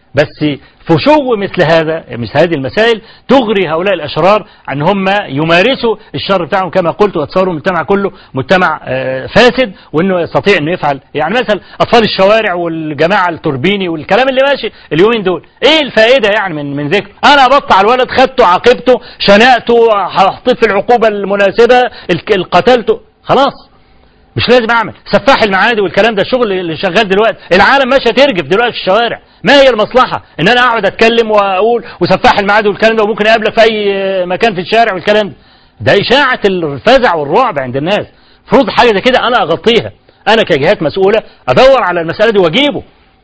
بس فشو مثل هذا مثل هذه المسائل تغري هؤلاء الأشرار أن هم يمارسوا الشر بتاعهم كما قلت وتصوروا المجتمع كله مجتمع آه، فاسد وأنه يستطيع أنه يفعل يعني مثلا أطفال الشوارع والجماعة التربيني والكلام اللي ماشي اليومين دول إيه الفائدة يعني من من ذكر أنا بقطع الولد خدته عاقبته شنقته حطيت في العقوبة المناسبة الك- قتلته خلاص مش لازم اعمل سفاح المعادي والكلام ده الشغل اللي شغال دلوقتي العالم ماشيه ترجف دلوقتي في الشوارع ما هي المصلحه ان انا اقعد اتكلم واقول وسفاح المعادي والكلام ده وممكن اقابلك في اي مكان في الشارع والكلام ده ده اشاعه الفزع والرعب عند الناس المفروض حاجه زي كده انا اغطيها انا كجهات مسؤوله ادور على المساله دي واجيبه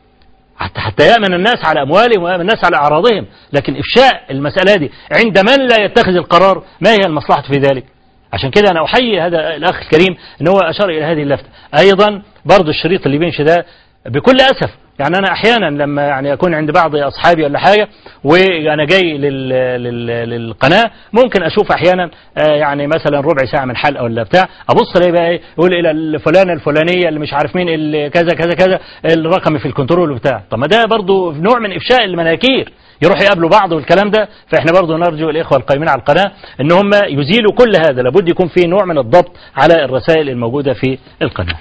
حتى حتى يامن الناس على اموالهم ويامن الناس على اعراضهم لكن افشاء المساله دي عند من لا يتخذ القرار ما هي المصلحه في ذلك عشان كده انا احيي هذا الاخ الكريم ان هو اشار الى هذه اللفته ايضا برضو الشريط اللي بيمشي ده بكل اسف يعني انا احيانا لما يعني اكون عند بعض اصحابي ولا حاجه وانا جاي لل... لل... للقناه ممكن اشوف احيانا آه، يعني مثلا ربع ساعه من حلقه ولا بتاع ابص الاقي بقى ايه يقول الى الفلانه الفلانيه اللي مش عارف مين اللي كذا كذا كذا الرقم في الكنترول وبتاع طب ما ده برضو نوع من افشاء المناكير يروح يقابلوا بعض والكلام ده فاحنا برضو نرجو الاخوه القائمين على القناه ان هم يزيلوا كل هذا لابد يكون في نوع من الضبط على الرسائل الموجوده في القناه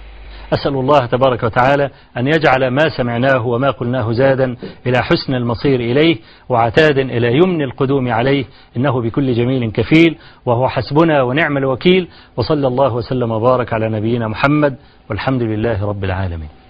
أسأل الله تبارك وتعالى أن يجعل ما سمعناه وما قلناه زادا إلى حسن المصير إليه وعتادا إلى يمن القدوم عليه إنه بكل جميل كفيل وهو حسبنا ونعم الوكيل وصلى الله وسلم وبارك على نبينا محمد والحمد لله رب العالمين